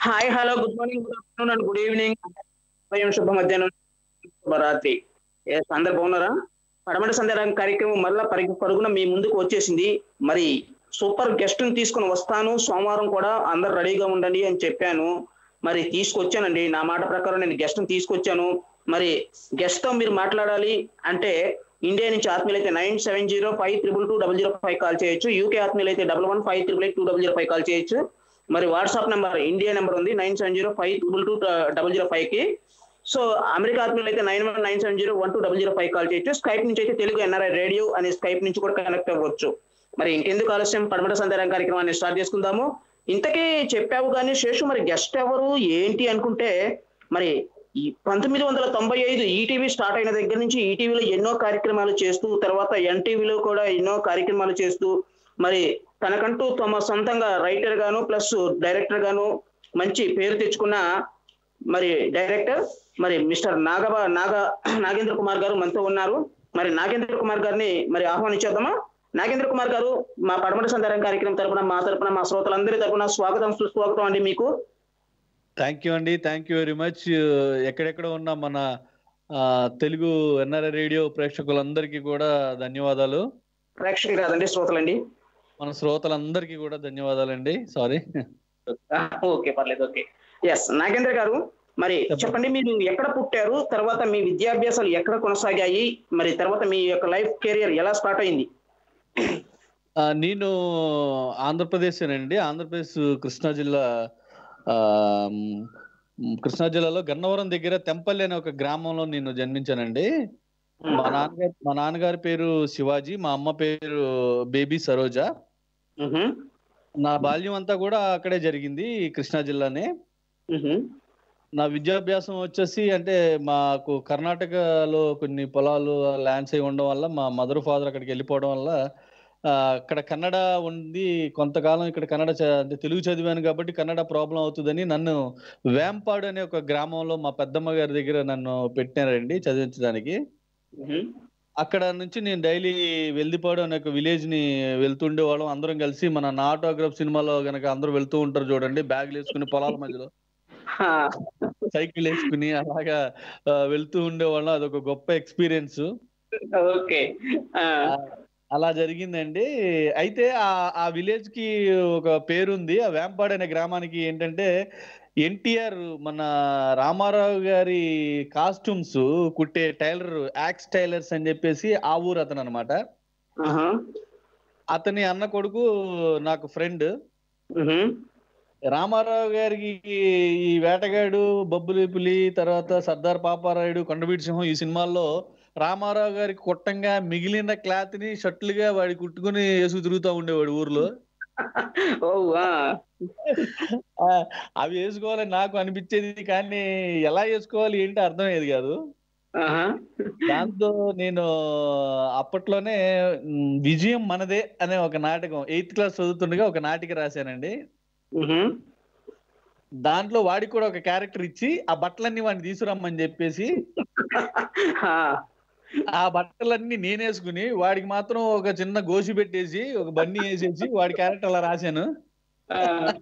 Hi hello good morning good afternoon and good evening ఉదయం శుభ మధ్యాహ్నం శుభరాత్రి Yes, అందరు బాగున్నారా పడమటి సందేహం కార్యక్రమం మళ్ళా పరుగు పరుగున మీ ముందుకు వచ్చేసింది మరి సూపర్ గెస్ట్ ని తీసుకొని వస్తాను సోమవారం కూడా అందరు రెడీగా ఉండండి అని చెప్పాను మరి తీసుకొచ్చానండి నా మాట ప్రకారం నేను గెస్ట్ ని తీసుకొచ్చాను మరి గెస్ట్ తో మీరు మాట్లాడాలి అంటే ఇండియా నుంచి ఆత్మీయులు అయితే nine seven zero five triple two double zero five call చేయొచ్చు యూకే ఆత్మీయులు అయితే double one five triple eight two double zero five call చేయొచ్చు మరి వాట్సాప్ నెంబర్ ఇండియా నెంబర్ ఉంది nine seven zero five triple two double zero five కి so America ఆత్మీయులు అయితే nine one nine seven zero one two double zero five call చేయొచ్చు Skype నుంచి అయితే Telugu NRI radio అనే స్కైప్ నుంచి కూడా కనెక్ట్ అవ్వచ్చు మరి ఇంకెందుకు ఆలస్యం పడమట సందేహం కార్యక్రమాన్ని స్టార్ట్ చేసుకుందాము ఇంతకీ చెప్పావు కానీ శేషు మరి గెస్ట్ ఎవరు ఏంటి అనుకుంటే మరి ఈ పంతొమ్మిది వందల తొంభై ఐదు ఈటీవీ స్టార్ట్ అయిన దగ్గర నుంచి ఈటీవీలో ఎన్నో కార్యక్రమాలు చేస్తూ తర్వాత ఎన్టీవీలో కూడా ఎన్నో కార్యక్రమాలు చేస్తూ మరి తనకంటూ తమ సొంతంగా రైటర్ గాను ప్లస్ డైరెక్టర్ గాను మంచి పేరు తెచ్చుకున్న మరి డైరెక్టర్ మరి మిస్టర్ నాగబ నాగ నాగేంద్ర కుమార్ గారు మనతో ఉన్నారు మరి నాగేంద్ర కుమార్ గారిని మరి ఆహ్వానించేద్దామా నాగేంద్ర కుమార్ గారు మా పడమటి సందర్భం కార్యక్రమం తరపున మా తరపున మా శ్రోతలందరి తరపున స్వాగతం సుస్వాగతం అండి మీకు థ్యాంక్ యూ అండి థ్యాంక్ యూ వెరీ మచ్ ఎక్కడెక్కడ ఉన్న మన ఆ, తెలుగు ఎన్ఆర్ఐ రేడియో ప్రేక్షకులందరికీ కూడా ధన్యవాదాలు ప్రేక్షకులు కాదండి శ్రోతలండి మన శ్రోతలందరికీ కూడా ధన్యవాదాలండి సారీ ఓకే పర్లేదు ఓకే ఎస్ నాగేంద్ర గారు మరి చెప్పండి. చెప్పండి మీరు ఎక్కడ పుట్టారు తర్వాత మీ విద్యాభ్యాసాలు ఎక్కడ కొనసాగాయి మరి తర్వాత మీ యొక్క లైఫ్ కెరియర్ ఎలా స్టార్ట్ అయింది నేను ఆంధ్రప్రదేశ్ అండి ఆంధ్రప్రదేశ్ కృష్ణా జిల్లా ఆ, మ్, కృష్ణా జిల్లాలో గన్నవరం దగ్గర తెంపల్లి అనే ఒక గ్రామంలో నేను జన్మించానండి మా నాన్నగారు మా నాన్నగారి పేరు శివాజీ మా అమ్మ పేరు బేబీ సరోజ మ్హూ. నా బాల్యం అంతా కూడా అక్కడే జరిగింది కృష్ణా జిల్లానే మ్హూ. నా విద్యాభ్యాసం వచ్చేసి అంటే మాకు కర్ణాటకలో కొన్ని పొలాలు ల్యాండ్స్ అయి ఉండడం వల్ల మా మదర్ ఫాదర్ అక్కడికి వెళ్ళిపోవడం వల్ల ఆ, అక్కడ కన్నడ ఉంది కొంతకాలం ఇక్కడ కన్నడ చ- అంటే తెలుగు చదివాను కాబట్టి కన్నడ ప్రాబ్లం అవుతుందని నన్ను వేంపాడు అనే ఒక గ్రామంలో మా పెద్దమ్మ గారి దగ్గర నన్ను పెట్టినారండి చదివించడానికి మ్హూ. అక్కడ నుంచి నేను డైలీ వెల్దిపాడు అనే ఒక విలేజ్ ని వెళ్తుండే వాళ్ళం అందరం కలిసి మన నా ఆటోగ్రాఫ్ సినిమాలో గనక అందరూ వెళ్తూ ఉంటారు చూడండి బ్యాగులు వేసుకుని పొలాల మధ్యలో హా. సైకిల్ వేసుకుని అలాగా ఆ, వెళ్తూ ఉండేవాళ్ళం అదొక గొప్ప ఎక్స్పీరియన్స్ ఓకే ఆ. అలా జరిగిందండి అయితే ఆ ఆ విలేజ్ కి ఒక పేరుంది ఆ వేంపాడు అనే గ్రామానికి ఏంటంటే ఎన్టీఆర్ మన రామారావు గారి కాస్ట్యూమ్స్ కుట్టే టైలర్ యాక్స్ టైలర్స్ అని చెప్పేసి ఆ ఊరు అతను అనమాట ఆహా. అతని అన్న కొడుకు నాకు ఫ్రెండ్ మ్హూ. రామారావు గారికి ఈ వేటగాడు బొబ్బులి పులి తర్వాత సర్దార్ పాపారాయుడు కొండవీటి సింహం ఈ సినిమాల్లో రామారావు గారికి కొట్టంగా మిగిలిన క్లాత్ ని షర్ట్లుగా వాడి కుట్టుకుని వేసుకు తిరుగుతూ ఉండేవాడు ఊర్లో ఓ ఆ. ఆ, అవి వేసుకోవాలని నాకు అనిపించేది కానీ ఎలా వేసుకోవాలి ఏంటి అర్థమయ్యేది కాదు ఆహా. దాంతో నేను అప్పట్లోనే మ్, విజయం మనదే అనే ఒక నాటకం ఎయిత్ క్లాస్ చదువుతుండగా ఒక నాటిక రాశానండి మ్హూ. దాంట్లో వాడికి కూడా ఒక క్యారెక్టర్ ఇచ్చి ఆ బట్టలన్నీ వాడిని తీసుకురమ్మని చెప్పేసి హా. ఆ బట్టలన్నీ నేనేసుకుని వాడికి మాత్రం ఒక చిన్న గోసి పెట్టేసి ఒక బన్నీ వేసేసి వాడి క్యారెక్టర్ అలా రాశాను ఆ.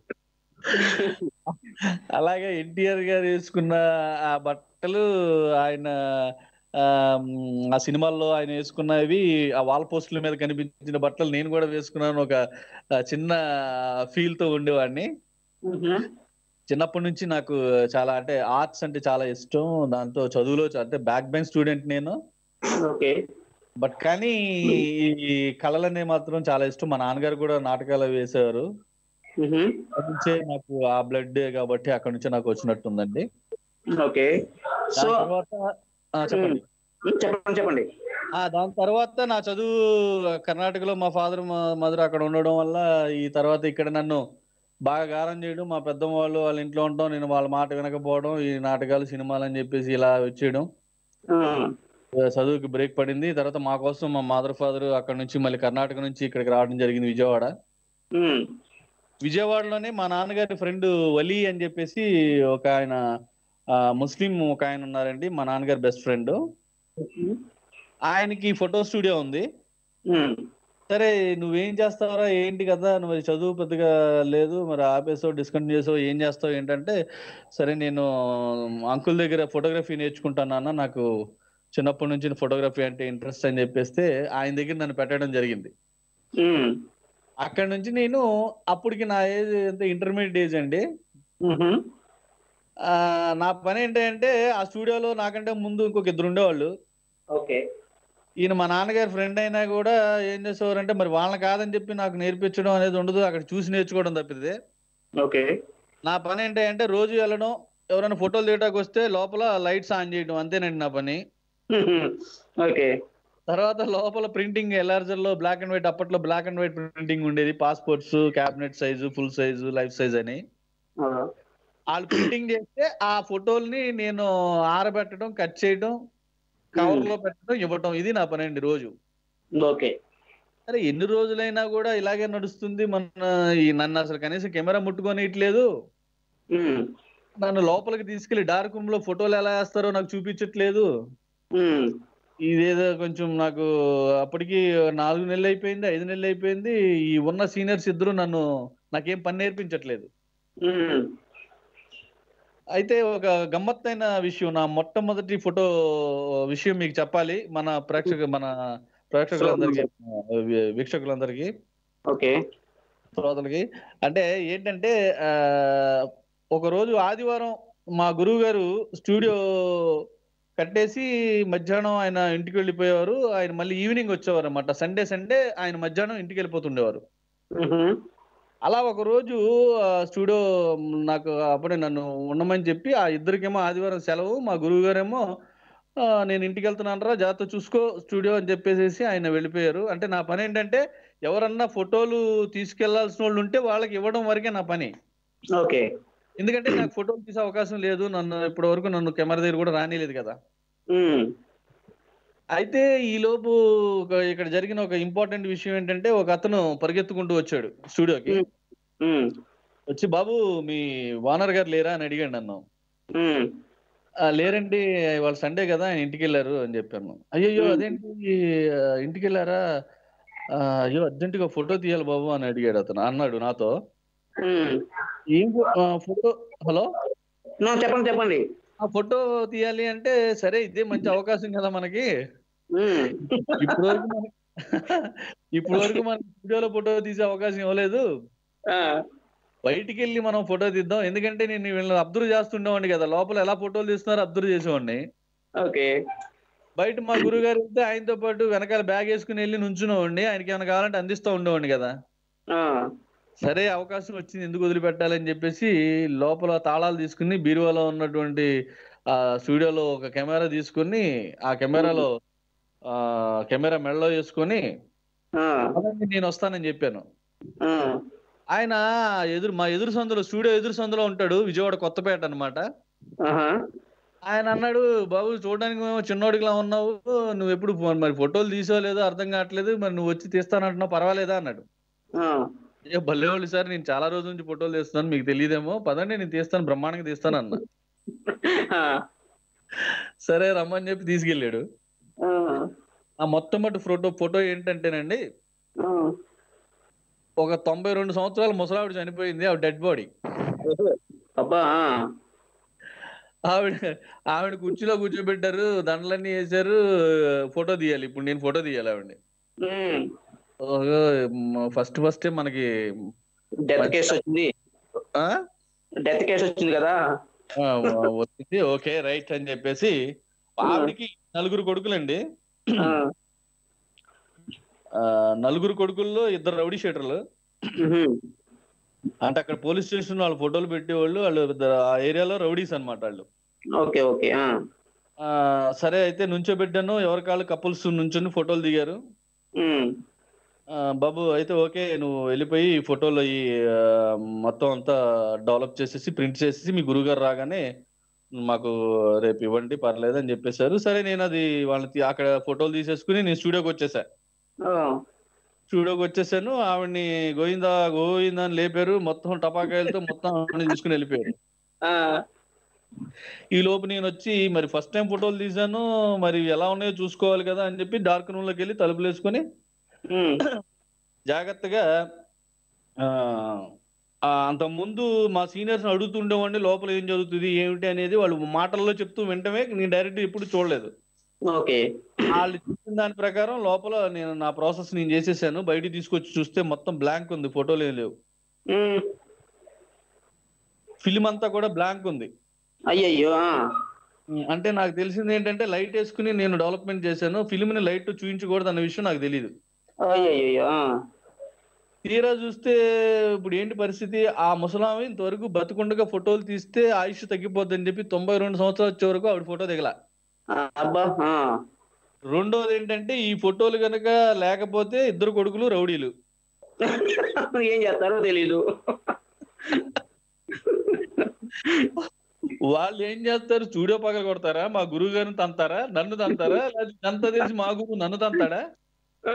అలాగే ఎన్టీఆర్ గారు వేసుకున్న ఆ బట్టలు ఆయన ఆ, మ్, ఆ సినిమాల్లో ఆయన వేసుకున్నవి ఆ వాల్ పోస్టుల మీద కనిపించిన బట్టలు నేను కూడా వేసుకున్నాను ఒక ఆ, చిన్న ఫీల్ తో ఉండేవాడిని మ్హూ. చిన్నప్పటి నుంచి నాకు చాలా అంటే ఆర్ట్స్ అంటే చాలా ఇష్టం దాంతో చదువులో చ- అంటే బ్యాక్ బెంచ్ స్టూడెంట్ నేను ఓకే బట్ కానీ ఈ కళలనే మాత్రం చాలా ఇష్టం మా నాన్నగారు కూడా నాటకాలు వేసేవారు మ్హూ. అక్కడి నుంచే నాకు ఆ బ్లడ్ కాబట్టి అక్కడ నుంచే నాకు వచ్చినట్టుందండి ఓకే సో దాని తర్వాత ఆ, చెప్పండి చెప్పండి చెప్పండి ఆ దాని తర్వాత నా చదువు కర్ణాటకలో మా ఫాదర్ మదర్ అక్కడ ఉండడం వల్ల ఈ తర్వాత ఇక్కడ నన్ను బాగా గారం చేయడం మా పెద్దమ్మ వాళ్ళు వాళ్ళ ఇంట్లో ఉండడం నేను వాళ్ళ మాట వినకపోవడం ఈ నాటకాలు సినిమాలు అని చెప్పేసి ఇలా వచ్చేయడం ఆ. చదువుకి బ్రేక్ పడింది తర్వాత మా కోసం మా మదర్ ఫాదర్ అక్కడ నుంచి మళ్ళీ కర్ణాటక నుంచి ఇక్కడికి రావడం జరిగింది విజయవాడ మ్. విజయవాడలోనే మా నాన్నగారి ఫ్రెండ్ వలీ అని చెప్పేసి ఒక ఆయన ఆ, ముస్లిం ఒక ఆయన ఉన్నారండి మా నాన్నగారి బెస్ట్ ఫ్రెండ్ ఆయనకి ఫోటో స్టూడియో ఉంది మ్. సరే నువ్వేం చేస్తావురా ఏంటి కదా నువ్వు అది చదువు పెద్దగా లేదు మరి ఆపేసావు డిస్కంటిన్యూ చేసావు ఏం చేస్తావు ఏంటంటే సరే నేను అంకుల్ దగ్గర ఫోటోగ్రఫీ నేర్చుకుంటాను నాన్న నాకు చిన్నప్పటి నుంచి ఫోటోగ్రఫీ అంటే ఇంట్రెస్ట్ అని చెప్పేస్తే ఆయన దగ్గర నన్ను పెట్టడం జరిగింది ఉమ్, అక్కడ నుంచి నేను అప్పటికి నా ఏజ్ ఎంత ఇంటర్మీడియట్ ఏజ్ అండి మ్హూ. ఆ, నా పని ఏంటంటే ఆ స్టూడియోలో నాకంటే ముందు ఇంకొక ఇద్దరు ఉండేవాళ్ళు ఓకే ఈయన మా నాన్నగారి ఫ్రెండ్ అయినా కూడా ఏం చేసేవారంటే మరి వాళ్ళని కాదని చెప్పి నాకు నేర్పించడం అనేది ఉండదు అక్కడ చూసి నేర్చుకోవడం తప్పితే ఓకే నా పని ఏంటంటే రోజు వెళ్ళడం ఎవరైనా ఫోటోలు తీయడానికి వస్తే లోపల లైట్స్ ఆన్ చేయడం అంతేనండి నా పని మ్హూ. ఓకే తర్వాత లోపల ప్రింటింగ్ ఎల్ఆర్జర్ లో బ్లాక్ అండ్ వైట్ అప్పట్లో బ్లాక్ అండ్ వైట్ ప్రింటింగ్ ఉండేది passports cabinet size full size life size అని ఆ, వాళ్ళు ప్రింటింగ్ చేస్తే ఆ ఫోటోల్ని నేను ఆరబెట్టడం కట్ చేయడం కవర్ లో పెట్టడం ఇవ్వటం ఇది నా పని అండి రోజు ఓకే సరే ఎన్ని రోజులైనా కూడా ఇలాగే నడుస్తుంది మన ఈ నన్ను అసలు కనీసం కెమెరా ముట్టుకొని ఇట్లేదు ఉమ్, నన్ను లోపలికి తీసుకెళ్లి డార్క్ రూమ్ లో ఫోటోలు ఎలా వేస్తారో నాకు చూపించట్లేదు ఉమ్, ఇదేదో కొంచెం నాకు అప్పటికి నాలుగు నెలలు అయిపోయింది ఐదు నెలలు అయిపోయింది ఈ ఉన్న సీనియర్స్ ఇద్దరు నన్ను నాకేం పని నేర్పించట్లేదు ఉమ్, అయితే ఒక గమ్మత్తైన విషయం నా మొట్టమొదటి ఫోటో విషయం మీకు చెప్పాలి మన ప్రేక్షక మన ప్రేక్షకులందరికీ వీ- వీక్షకులందరికీ ఓకే శ్రోతలకి అంటే ఏంటంటే ఆ ఒక రోజు ఆదివారం మా గురువు గారు స్టూడియో కట్టేసి మధ్యాహ్నం ఆయన ఇంటికి వెళ్ళిపోయేవారు ఆయన మళ్ళీ ఈవినింగ్ వచ్చేవారు అనమాట సండే సండే ఆయన మధ్యాహ్నం ఇంటికి వెళ్ళిపోతుండేవారు మ్హూ. అలా ఒక రోజు ఆ, స్టూడియో నాకు అప్పుడే నన్ను ఉండమని చెప్పి ఆ ఇద్దరికేమో ఆదివారం సెలవు మా గురువు గారేమో ఆ, నేను ఇంటికి వెళ్తున్నాను రా జాగ్రత్త చూసుకో స్టూడియో అని చెప్పేసి ఆయన వెళ్ళిపోయారు అంటే నా పని ఏంటంటే ఎవరన్నా ఫోటోలు తీసుకెళ్లాల్సిన వాళ్ళు ఉంటే వాళ్ళకి ఇవ్వడం వరకే నా పని ఓకే ఎందుకంటే నాకు ఫోటోలు తీసే అవకాశం లేదు నన్ను ఇప్పటి వరకు నన్ను కెమెరా దగ్గర కూడా రానిలేదు కదా ఉమ్, అయితే ఈ లోపు ఒక- ఇక్కడ జరిగిన ఒక ఇంపార్టెంట్ విషయం ఏంటంటే ఒక అతను పరిగెత్తుకుంటూ వచ్చాడు స్టూడియోకి ఉమ్, వచ్చి బాబు మీ వానర్ గారు లేరా అని అడిగాడు నన్ను ఉమ్, "ఆ, లేరండి వాళ్ళ సండే కదా ఆయన ఇంటికి వెళ్ళారు అని చెప్పాను అయ్యయ్యో Hmm. అదేంటి ఆ, ఇంటికి వెళ్ళారా "ఆ, అయ్యో అర్జెంటుగా ఫోటో తీయాలి బాబు అని అడిగాడు అతను అన్నాడు నాతో ఉమ్. ఏం ఫో- ఆ, ఫోటో హలో నో, చెప్పండి చెప్పండి ఆ ఫోటో తీయాలి అంటే సరే ఇదే మంచి అవకాశం కదా మనకి ఉమ్, ఇప్పుడు వరకు మనకి ఇప్పుడు వరకు మనకి స్టూడియోలో ఫోటో తీసే అవకాశం ఇవ్వలేదు ఆ, బయటికి వెళ్ళి మనం ఫోటో తీద్దాం ఎందుకంటే నేను వీళ్ళని అబ్జర్వ్ చేస్తుండేవాడిని కదా లోపల ఎలా ఫోటోలు తీస్తున్నారో అబ్జర్వ్ చేసేవాడిని ఓకే బయట మా గురువు గారు వెళ్తే ఆయనతో పాటు వెనకాల బ్యాగ్ వేసుకుని వెళ్ళి నుంచునేవాడిని ఆయనకి ఏమైనా కావాలంటే అందిస్తూ ఉండేవాడిని కదా ఆ, సరే అవకాశం వచ్చింది ఎందుకు వదిలిపెట్టాలని చెప్పేసి లోపల తాళాలు తీసుకుని బీరువాలో ఉన్నటువంటి ఆ స్టూడియోలో ఒక కెమెరా తీసుకుని ఆ కెమెరాలో ఆ కెమెరా మెడలో వేసుకొని ఆ, "పదండి, నేను వస్తానని చెప్పాను ఆ, ఆయన ఎదురు మా ఎదురు సందులో స్టూడియో ఎదురు సందులో ఉంటాడు విజయవాడ కొత్తపేట అన్నమాట ఆహా, ఆయన అన్నాడు బాబు చూడడానికి మేము చిన్నోడికిలా ఉన్నావు నువ్వు ఎప్పుడు ఫో- మరి ఫోటోలు తీసో లేదో అర్థం కావట్లేదు మరి నువ్వు వచ్చి తీస్తానంటున్నావు పర్వాలేదా అన్నాడు ఆ, అయ్యో భలేవాళ్ళు సార్ నేను చాలా రోజుల నుంచి ఫోటోలు తీస్తున్నాను మీకు తెలియదేమో పదండి నేను తీస్తాను బ్రహ్మాండంగా తీస్తాను అన్న ఆ, సరే రమ్మని చెప్పి తీసుకెళ్ళాడు ఆ, ఆ మొట్టమొదటి ఫోటో ఫోటో ఏంటంటేనండి ఆ. ఒక తొంభై రెండు సంవత్సరాల ముసలావిడ చనిపోయింది ఆవిడ డెడ్ బాడీ అబ్బా ఆ, ఆవిడ ఆవిడ కుర్చీలో కూర్చోబెట్టారు దండలన్నీ వేశారు ఫోటో తీయాలి ఇప్పుడు నేను ఫోటో తీయాలి ఆవిడని ఉమ్. ఫస్ట్ ఫస్ట్ మనకి డెత్ కేసు వచ్చింది ఆ డెత్ కేసు వచ్చింది కదా ఆ, వచ్చింది ఓకే రైట్ అని చెప్పేసి ఆవిడకి నలుగురు కొడుకులండి ఆ, ఆ, నలుగురు కొడుకుల్లో ఇద్దరు రౌడీ షీటర్లు ఉహు, అంటే అక్కడ పోలీస్ స్టేషన్ వాళ్ళు ఫోటోలు పెట్టేవాళ్ళు వాళ్ళు ఇద్దరు ఆ ఏరియాలో రౌడీస్ అన్నమాట వాళ్ళు ఓకే ఓకే ఆ, ఆ, సరే అయితే నుంచోబెట్టాను ఎవరి కాళ్ళు కపుల్స్ నుంచొని ఫోటోలు దిగారు ఉమ్, ఆ, బాబు అయితే ఓకే నువ్వు వెళ్ళిపోయి ఈ ఫోటోలు ఈ ఆ, మొత్తం అంతా డెవలప్ చేసేసి ప్రింట్ చేసేసి మీ గురుగారు రాగానే మాకు రేపు ఇవ్వండి పర్లేదు అని చెప్పేశారు సరే నేను అది వాళ్ళని తీ- అక్కడ ఫోటోలు తీసేసుకుని నేను స్టూడియోకి వచ్చేసా ఆ, స్టూడియోకి వచ్చేసాను ఆవిడ్ని గోవిందా గోవిందా అని లేపారు మొత్తం టపాకాయలతో మొత్తం ఆవిడని తీసుకుని వెళ్ళిపోయారు ఆ, ఈ లోపు నేను వచ్చి మరి ఫస్ట్ టైం ఫోటోలు తీసాను మరి ఎలా ఉన్నాయో చూసుకోవాలి కదా అని చెప్పి డార్క్ రూమ్ లోకి వెళ్ళి తలుపులు వేసుకొని ఉమ్, జాగ్రత్తగా ఆ ఆ, అంత ముందు మా సీనియర్స్ అడుగుతుండేవాడిని లోపల ఏం జరుగుతుంది ఏమిటి అనేది వాళ్ళు మాటల్లో చెప్తూ వింటమే నేను డైరెక్ట్ ఎప్పుడు చూడలేదు ఓకే వాళ్ళు చెప్పిన దాని ప్రకారం లోపల నేను నా ప్రాసెస్ నేను చేసేసాను బయటికి తీసుకొచ్చి చూస్తే మొత్తం బ్లాంక్ ఉంది ఫోటోలు ఏం లేవు ఉమ్. ఫిలిం అంతా కూడా బ్లాంక్ ఉంది అయ్యయ్యో ఆ. ఉమ్, అంటే నాకు తెలిసింది ఏంటంటే లైట్ వేసుకుని నేను డెవలప్మెంట్ చేశాను ఫిలిం ని లైట్ చూపించకూడదు అన్న విషయం నాకు తెలియదు అయ్యయ్యో ఆ. తీరా చూస్తే ఇప్పుడు ఏంటి పరిస్థితి ఆ ముసలామె ఇంతవరకు బతుకుండగా ఫోటోలు తీస్తే ఆయుష్ తగ్గిపోద్దని చెప్పి తొంభై రెండు సంవత్సరాలు వచ్చే వరకు ఆవిడ ఫోటో దిగల ఆ, అబ్బా ఆ. రెండోది ఏంటంటే ఈ ఫోటోలు గనక లేకపోతే ఇద్దరు కొడుకులు రౌడీలు ఏం చేస్తారో తెలీదు వాళ్ళు ఏం చేస్తారు స్టూడియో పగల కొడతారా మా గురువు గారిని తంతారా నన్ను తంతారా లేకపోతే అంతా తెలిసి మా గురువు నన్ను తంతాడా ఆ.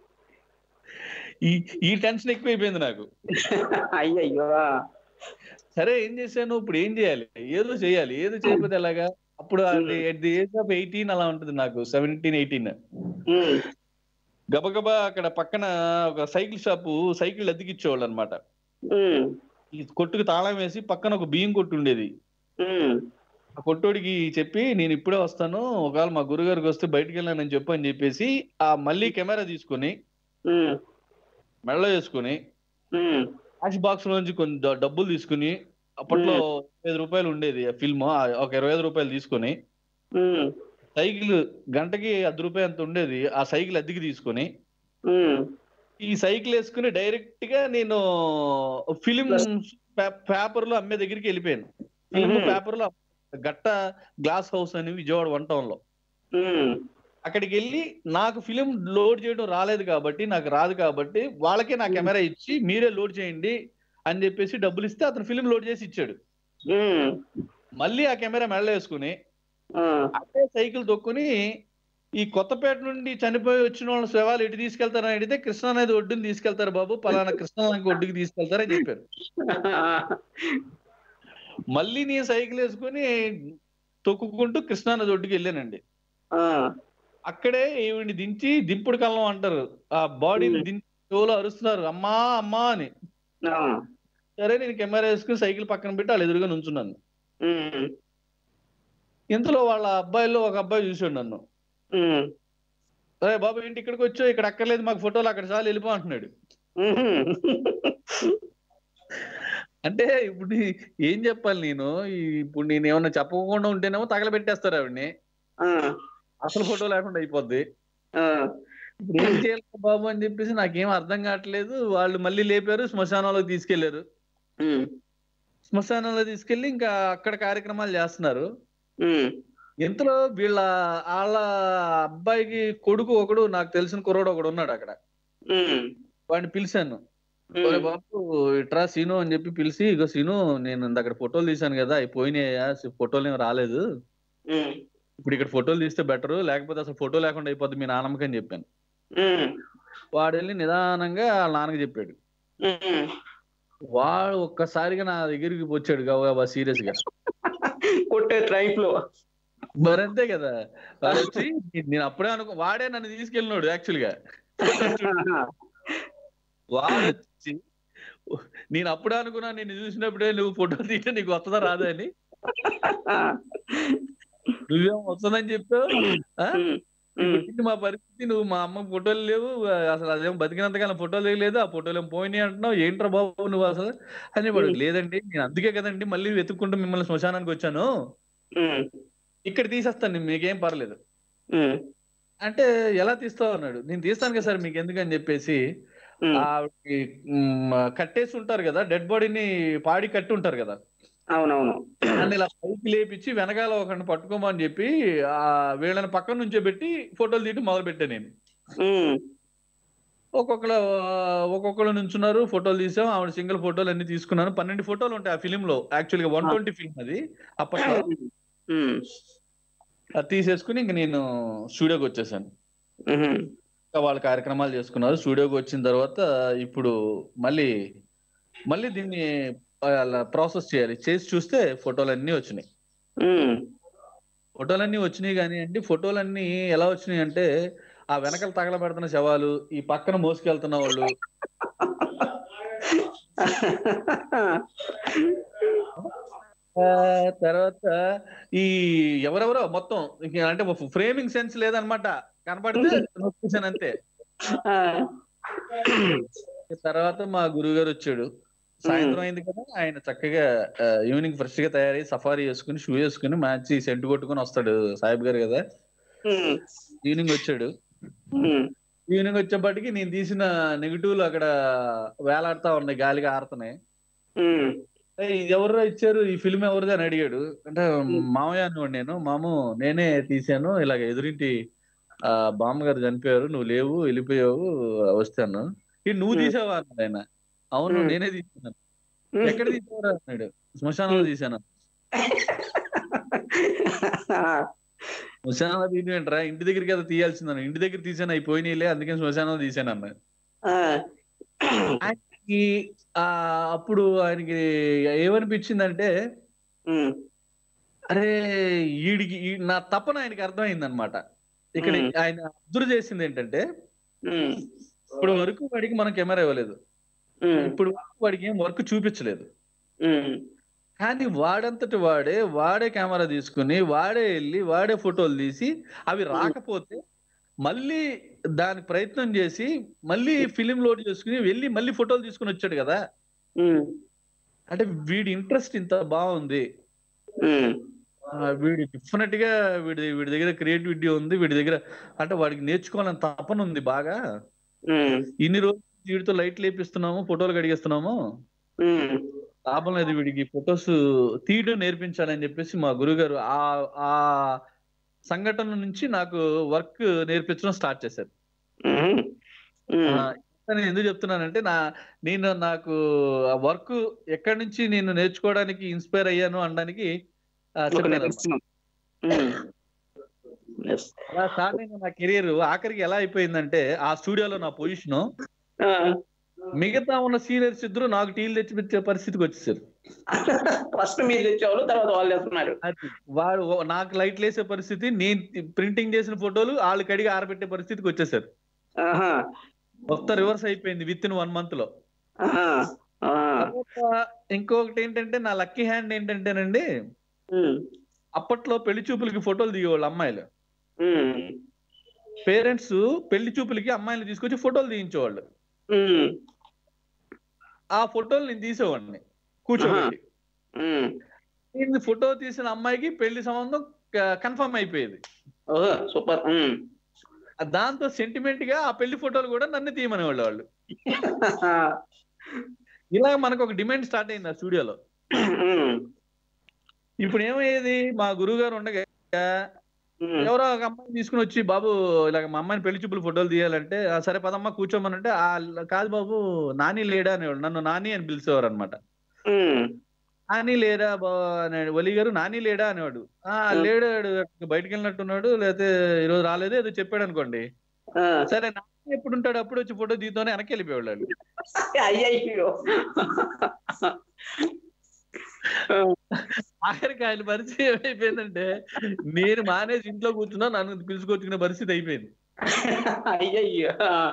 ఈ ఈ టెన్షన్ ఎక్కువైపోయింది నాకు అయ్యయ్యో ఆ. సరే ఏం చేశాను ఇప్పుడు ఏం చేయాలి ఏదో చేయాలి ఏదో చేయకపోతే ఎలాగా అప్పుడు at the age of eighteen అలా ఉంటుంది నాకు సెవెంటీన్ ఎయిటీన్ ఉమ్. గబగబా అక్కడ పక్కన ఒక సైకిల్ షాపు సైకిల్ అద్దెకిచ్చేవాళ్ళు అనమాట ఉమ్. ఈ కొట్టుకు తాళం వేసి పక్కన ఒక బియ్యం కొట్టు ఉండేది ఉమ్. ఆ కొట్టోడికి చెప్పి నేను ఇప్పుడే వస్తాను ఒకవేళ మా గురుగారికి వస్తే బయటికి వెళ్ళానని చెప్పు అని చెప్పేసి ఆ మళ్ళీ కెమెరా తీసుకొని ఉమ్. మెడలో వేసుకొని ఉమ్. క్యాష్ బాక్స్ నుంచి కొన్ని డ- డబ్బులు తీసుకుని అప్పట్లో ఐదు రూపాయలు ఉండేది ఆ ఫిల్మ్ ఒక ఇరవై ఐదు రూపాయలు తీసుకొని ఉమ్. సైకిల్ గంటకి అర్ధ రూపాయి అంత ఉండేది ఆ సైకిల్ అద్దెకి తీసుకొని ఉమ్. ఈ సైకిల్ వేసుకుని డైరెక్ట్ గా నేను ఫిలిం పేపర్ లో అమ్మే దగ్గరికి వెళ్ళిపోయాను ఫిలిం మ్మ్. పేపర్ లో గట్ట గ్లాస్ హౌస్ అని విజయవాడ వన్ టౌన్ లో ఉమ్. అక్కడికి వెళ్ళి నాకు ఫిలిం లోడ్ చేయడం రాలేదు కాబట్టి నాకు రాదు కాబట్టి వాళ్ళకే నా కెమెరా ఇచ్చి మీరే లోడ్ చేయండి అని చెప్పేసి డబ్బులు ఇస్తే అతను ఫిలిం లోడ్ చేసి ఇచ్చాడు ఉమ్. మళ్ళీ ఆ కెమెరా మెడలో వేసుకుని ఆ. అదే సైకిల్ తొక్కుని ఈ కొత్తపేట నుండి చనిపోయి వచ్చిన వాళ్ళ శవాలు ఎటు తీసుకెళ్తారని అడిగితే కృష్ణా నది ఒడ్డుని తీసుకెళ్తారు బాబు పలానా కృష్ణా నది ఒడ్డుకి తీసుకెళ్తారని చెప్పారు మళ్ళీ నీ సైకిల్ వేసుకుని తొక్కుకుంటూ కృష్ణా నది ఒడ్డుకి వెళ్ళానండి ఆ. అక్కడే ఈవిడ్ని దించి దింపుడు కళ్ళం అంటారు ఆ బాడీని దించి చెవులో అరుస్తున్నారు అమ్మా అమ్మా అని ఆ. సరే నేను కెమెరా వేసుకుని సైకిల్ పక్కన పెట్టి వాళ్ళు ఎదురుగా నుంచున్నాను ఉమ్. ఇంతలో వాళ్ళ అబ్బాయిలో ఒక అబ్బాయి చూసాడు నన్ను ఉమ్. అరే బాబు ఏంటి ఇక్కడికి వచ్చావు ఇక్కడ అక్కర్లేదు మాకు ఫోటోలు అక్కడ చాలు వెళ్ళిపో అంటున్నాడు ఉహుం. అంటే ఇప్పుడు నీ- ఏం చెప్పాలి నేను ఈ- ఇప్పుడు నేను ఏమన్నా చెప్పకుండా ఉంటేనేమో తగలబెట్టేస్తారు ఆవిడ్ని ఆ. అసలు ఫోటో లేకుండా అయిపోద్ది ఆ. ఇప్పుడు ఏం చేయాలి బాబు అని చెప్పేసి నాకేం అర్థం కావట్లేదు వాళ్ళు మళ్ళీ లేపారు శ్మశానంలోకి తీసుకెళ్లారు ఉమ్. శ్మశానంలో తీసుకెళ్లి ఇంకా అక్కడ కార్యక్రమాలు చేస్తున్నారు ఉమ్. ఇంతలో వీళ్ళ వాళ్ళ అబ్బాయికి కొడుకు ఒకడు నాకు తెలిసిన కుర్రోడు ఒకడు ఉన్నాడు అక్కడ ఉమ్. వాడిని పిలిచాను ఉమ్. ఒరే బాబు ఇట్రా సీను అని చెప్పి పిలిచి ఇగో సీను నేను ఇంత అక్కడ ఫోటోలు తీశాను కదా అవి పోయినాయా అసలు ఫోటోలు ఏం రాలేదు ఉమ్. ఇప్పుడు ఇక్కడ ఫోటోలు తీస్తే బెటర్ లేకపోతే అసలు ఫోటో లేకుండా అయిపోద్ది మీ నాన్నమ్మకి అని చెప్పాను ఉమ్. వాడు వెళ్ళి నిదానంగా వాళ్ళ నాన్నకి చెప్పాడు ఉమ్. వాడు ఒక్కసారిగా నా దగ్గరికి వచ్చాడు గబగబా సీరియస్ గా కొట్టే ట్రైప్ లో మరంతే కదా వాడు వచ్చి నేను అప్పుడే అనుకో వాడే నన్ను తీసుకెళ్ళినాడు యాక్చువల్ గా వాడు వచ్చి నేను అప్పుడే అనుకున్నా నేను చూసినప్పుడే నువ్వు ఫోటో తీయడం నీకు వస్తుందా రాదా అని నువ్వేం వస్తుందని చెప్పావు ఆ? ఉమ్. ఇప్పుడు ఏంటి మా పరిస్థితి నువ్వు మా అమ్మ ఫోటోలు లేవు అసలు అదేం బతికినంతకాలం ఫోటోలు లేదు ఆ ఫోటోలు ఏం పోయినాయి అంటున్నావు ఏంట్రా బాబు నువ్వు అసలు అని వాడు లేదండి నేను అందుకే కదండి మళ్ళీ వెతుక్కుంటూ మిమ్మల్ని శ్మశానానికి వచ్చాను ఉమ్. ఇక్కడ తీసేస్తాను నేను మీకేం పర్లేదు ఉమ్. అంటే ఎలా తీస్తావు అన్నాడు నేను తీస్తాను కదా సార్ మీకు ఎందుకని చెప్పేసి ఉమ్. ఆవిడకి మ్, కట్టేసి ఉంటారు కదా డెడ్ బాడీని పాడి కట్టి ఉంటారు కదా అవునవును నన్ను ఇలా పైకి లేపించి వెనకాల ఒకరిని పట్టుకోమని చెప్పి ఆ వీళ్ళని పక్కన నుంచో పెట్టి ఫోటోలు తీయడం మొదలు పెట్టాను నేను ఉమ్. ఒక్కొక్కరు ఒక్కొక్కరు నుంచున్నారు ఫోటోలు తీసాం ఆవిడ సింగిల్ ఫోటోలు అన్ని తీసుకున్నాను పన్నెండు ఫోటోలు ఉంటాయి ఆ ఫిలిం లో యాక్చువల్ గా వన్ ట్వంటీ ఫిల్మ్ అది అప్పట్లో ఉమ్. అది తీసేసుకుని ఇంక నేను స్టూడియోకి వచ్చేసాను ఉహుం. ఇంకా వాళ్ళ కార్యక్రమాలు చేసుకున్నారు స్టూడియోకి వచ్చిన తర్వాత ఇప్పుడు మళ్ళీ మళ్ళీ దీన్ని ప్రాసెస్ చేయాలి చేసి చూస్తే ఫోటోలు అన్ని వచ్చినాయి ఉమ్. ఫోటోలన్నీ వచ్చినాయి కానీ అండి ఫోటోలన్నీ ఎలా వచ్చినాయి అంటే ఆ వెనకాల తగలబెడుతున్న శవాలు ఈ పక్కన మోసుకెళ్తున్న వాళ్ళు ఆ, తర్వాత ఈ ఎవరెవరో మొత్తం ఇక అంటే ఫ్రేమింగ్ సెన్స్ లేదనమాట కనపడితే నొక్కేసాను అంతే ఆ, తర్వాత మా గురువు గారు వచ్చాడు సాయంత్రం అయింది కదా ఆయన చక్కగా ఈవినింగ్ ఫ్రెష్ గా తయారై సఫారీ వేసుకుని షూ వేసుకుని మంచి సెంటు కొట్టుకుని వస్తాడు సాహిబ్ గారు కదా ఉమ్, ఈవినింగ్ వచ్చాడు ఉమ్, ఈవినింగ్ వచ్చేప్పటికి నేను తీసిన నెగిటివ్లు అక్కడ వేలాడుతా ఉన్నాయి గాలిగా ఆడుతున్నాయి ఉమ్, "ఏయ్, ఇది ఎవరు ఇచ్చారు ఈ ఫిల్మ్ ఎవరిది అని అడిగాడు అంటే మామయ్య అన్నవాడు నేను మాము నేనే తీశాను ఇలాగ ఎదురింటి ఆ బామ్మ గారు చనిపోయారు నువ్వు లేవు వెళ్ళిపోయావు వస్తాను ఇది నువ్వు Hmm. తీసావా అన్నాడు ఆయన అవును Hmm. నేనే తీసాను ఉమ్. ఎక్కడ తీసావరా అన్నాడు శ్మశానంలో తీశాను శ్మశానంలో తీయమంటారా ఇంటి దగ్గరికి కదా తీయాల్సిందని ఇంటి దగ్గర తీసాను అయిపోయినాయిలే అందుకని శ్మశానంలో తీసాను అన్న ఆ, ఆయనకి ఆ అప్పుడు ఆయనకి ఏమనిపించిందంటే ఉమ్, అరే ఈడికి ఈ- నా తపన ఆయనకి అర్థమైంది అనమాట ఇక్కడ మ్మ్. ఆయన అబ్జర్వ్ చేసింది ఏంటంటే ఉమ్, ఇప్పుడు వరకు వాడికి మనం కెమెరా ఇవ్వలేదు ఉమ్, ఇప్పుడు వరకు వాడికి ఏం వర్క్ చూపించలేదు ఉమ్, కానీ వాడంతటి వాడే వాడే కెమెరా తీసుకుని వాడే వెళ్ళి వాడే ఫోటోలు తీసి అవి రాకపోతే మళ్ళీ దాని ప్రయత్నం చేసి మళ్ళీ ఫిలిం లోడ్ చేసుకుని వెళ్ళి మళ్ళీ ఫోటోలు తీసుకుని వచ్చాడు కదా ఉమ్, అంటే వీడి ఇంట్రెస్ట్ ఇంత బాగుంది ఉమ్, ఆ, వీడి డెఫినెట్ గా వీడి వీడి దగ్గర క్రియేటివిటీ ఉంది వీడి దగ్గర అంటే వాడికి నేర్చుకోవాలని తపన ఉంది బాగా ఉమ్, ఇన్ని రోజులు వీడితో లైట్లు వేపిస్తున్నాము ఫోటోలు కడిగేస్తున్నాము ఉమ్, లాభం లేదు వీడికి ఫొటోస్ తీయడం నేర్పించాలని చెప్పేసి మా గురుగారు ఆ ఆ సంఘటన నుంచి నాకు వర్క్ నేర్పించడం స్టార్ట్ చేశారు ఉమ్, ఉమ్, ఆ, నేను ఎందుకు చెప్తున్నానంటే నా నేను నాకు వర్క్ ఎక్కడి నుంచి నేను నేర్చుకోవడానికి ఇన్స్పైర్ అయ్యాను అనడానికి ఆ, ఒక చెప్పాను అన్నమాట. నిదర్శనం. ఉమ్, yes. అలా స్టార్ట్ అయిన నా కెరీర్ ఆఖరికి ఎలా అయిపోయిందంటే ఆ స్టూడియోలో నా పొజిషన్ ఆ, మిగతా ఉన్న సీనియర్స్ ఇద్దరు నాకు టీలు తెచ్చిపించే పరిస్థితికి వచ్చేసారు ఫస్ట్ మీరు తెచ్చేవాళ్ళు తర్వాత వాళ్ళు చేస్తున్నారు అది వాడు ఓ- నాకు లైట్లు వేసే పరిస్థితి నేను ప్రింటింగ్ చేసిన ఫోటోలు వాళ్ళు కడిగి ఆరబెట్టే పరిస్థితికి వచ్చేసారు ఆహా, మొత్తం రివర్స్ అయిపోయింది విత్ ఇన్ వన్ మంత్ లో ఆహా, ఆ, తర్వాత ఇంకొకటి ఏంటంటే నా లక్కీ హ్యాండ్ ఏంటంటేనండి ఉమ్, అప్పట్లో పెళ్లి చూపులకి ఫోటోలు దిగేవాళ్ళు అమ్మాయిలు ఉమ్, పేరెంట్స్ పెళ్లి చూపులకి అమ్మాయిలు తీసుకొచ్చి ఫోటోలు తీయించేవాళ్ళు ఉమ్, ఆ ఫోటోలు నేను తీసేవాడిని కూర్చోబెట్టి ఉమ్, నేను ఫోటో తీసిన అమ్మాయికి పెళ్లి సంబంధం కన్ఫర్మ్ అయిపోయేది ఓహో సూపర్ ఉమ్, దాంతో సెంటిమెంట్ గా ఆ పెళ్లి ఫోటోలు కూడా నన్ను తీయమనేవాళ్ళు వాళ్ళు ఇలా మనకు ఒక డిమాండ్ స్టార్ట్ అయింది ఆ స్టూడియోలో ఉమ్, ఇప్పుడు ఏమయ్యేది మా గురువు గారు ఉండగా ఉమ్, ఎవరో ఒక అమ్మాయిని తీసుకుని వచ్చి బాబు ఇలాగ మా అమ్మాయిని పెళ్లి చూపులు ఫోటోలు తీయాలంటే "ఆ, సరే పదమ్మా కూర్చోమనంటే ఆ కాదు బాబు నాని లేడా అనేవాడు నన్ను నాని అని పిలిచేవారు అనమాట ఉమ్, నాని లేడా బా అనేవాడు వలి గారు నాని లేడా అనేవాడు ఆ లేడాడు బయటికి వెళ్ళినట్టున్నాడు లేకపోతే ఈరోజు రాలేదు ఏదో చెప్పాడు అనుకోండి ఆ, సరే నాని ఎప్పుడు ఉంటాడు అప్పుడు వచ్చి ఫోటో తీతోనే వెనక్కి వెళ్ళిపోయేవాళ్ళు వాళ్ళు. అయ్యయ్యో ఆఖరికి ఆయన పరిస్థితి ఏమైపోయిందంటే నేను మానేసి ఇంట్లో కూర్చున్నా నన్ను పిలుచుకొచ్చుకునే పరిస్థితి అయిపోయింది అయ్యయ్యో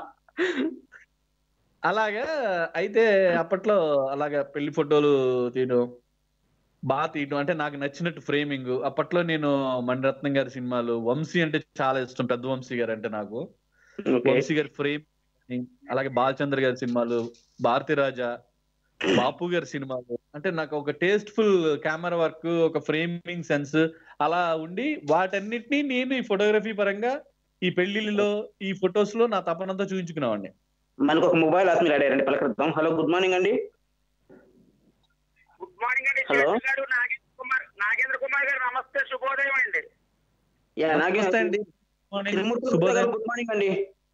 అలాగా అయితే అప్పట్లో అలాగా పెళ్లి ఫోటోలు తీయడం బాగా తీయడం అంటే నాకు నచ్చినట్టు ఫ్రేమింగ్ అప్పట్లో నేను మణిరత్నం గారి సినిమాలు వంశీ అంటే చాలా ఇష్టం పెద్ద వంశీ గారు అంటే నాకు ఓకే వంశీ గారి ఫ్రేమ్ అలాగే బాలచంద్ర గారి సినిమాలు భారతి రాజా బాపు గారి సినిమాలు అంటే నాకు ఒక టేస్ట్ఫుల్ కెమెరా వర్క్ ఒక ఫ్రేమింగ్ సెన్స్ అలా ఉండి వాటన్నిటినీ నేను ఈ ఫోటోగ్రఫీ పరంగా ఈ పెళ్లిళ్ళలో ఈ ఫొటోస్ లో నా తపనంతా చూపించుకునేవాడిని మనకు ఒక మొబైల్ ఆత్మీయులు అడిగారండి పలకరిద్దాం హలో గుడ్ మార్నింగ్ అండి గుడ్ మార్నింగ్ అండి హలో. శేషు గారు నాగేంద్ర కుమార్ నాగేంద్ర కుమార్ గారు నమస్తే శుభోదయం అండి యా నమస్తే అండి త్రిమూర్తి గుప్తా శుభోదయం గారు గుడ్ మార్నింగ్ అండి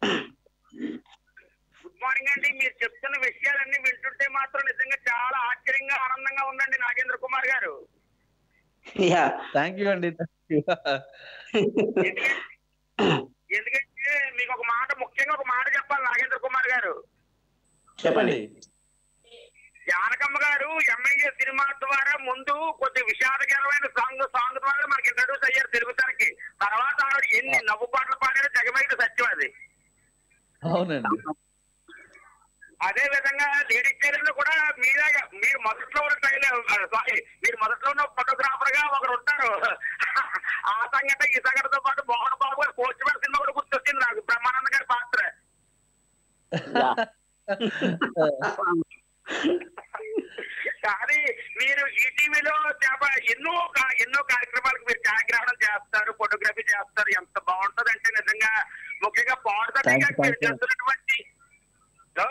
గుడ్ మార్నింగ్ అండి మీరు చెప్తున్న విషయాలన్నీ వింటుంటే మాత్రం నిజంగా చాలా ఆశ్చర్యంగా ఆనందంగా ఉందండి నాగేంద్ర కుమార్ గారు యా థ్యాంక్ యూ అండి ఎందుకంటే ఎందుకంటే మీకు ఒక మాట ముఖ్యంగా ఒక మాట చెప్పాలి నాగేంద్ర కుమార్ గారు చెప్పండి జానకమ్మ గారు ఎంఐఏ సినిమా ద్వారా ముందు కొద్ది విషాదకరమైన సాంగ్ సాంగ్ ద్వారా మనకి ఇంట్రడ్యూస్ అయ్యారు తెలుగు తెరకి తర్వాత ఆవిడ ఎన్ని నవ్వు పాటలు పాడారో జగమైతే సత్యం అది అవునండి అదే విధంగా లేడీస్ టైలర్ లో కూడా మీలాగా మీరు మొదట్లో ఉన్న టైలర్ సారీ మీరు మొదట్లో ఉన్న ఫోటోగ్రాఫర్ గా ఒకరు ఉంటారు ఆ సంఘటన ఈ సంఘటనతో పాటు మోహన్ బాబు గారు పోస్ట్ మ్యాన్ సినిమా కూడా గుర్తొచ్చింది నాకు బ్రహ్మానంద గారి పాత్ర కానీ మీరు ఈటీవీలో ఎన్నో కా- ఎన్నో కార్యక్రమాలకు మీరు ఛాయాగ్రహణం చేస్తారు ఫోటోగ్రఫీ చేస్తారు ఎంత బాగుంటది అంటే నిజంగా ముఖ్యంగా పాడుతుంది Thank you, మీరు thank you. చేస్తున్నటువంటి హలో?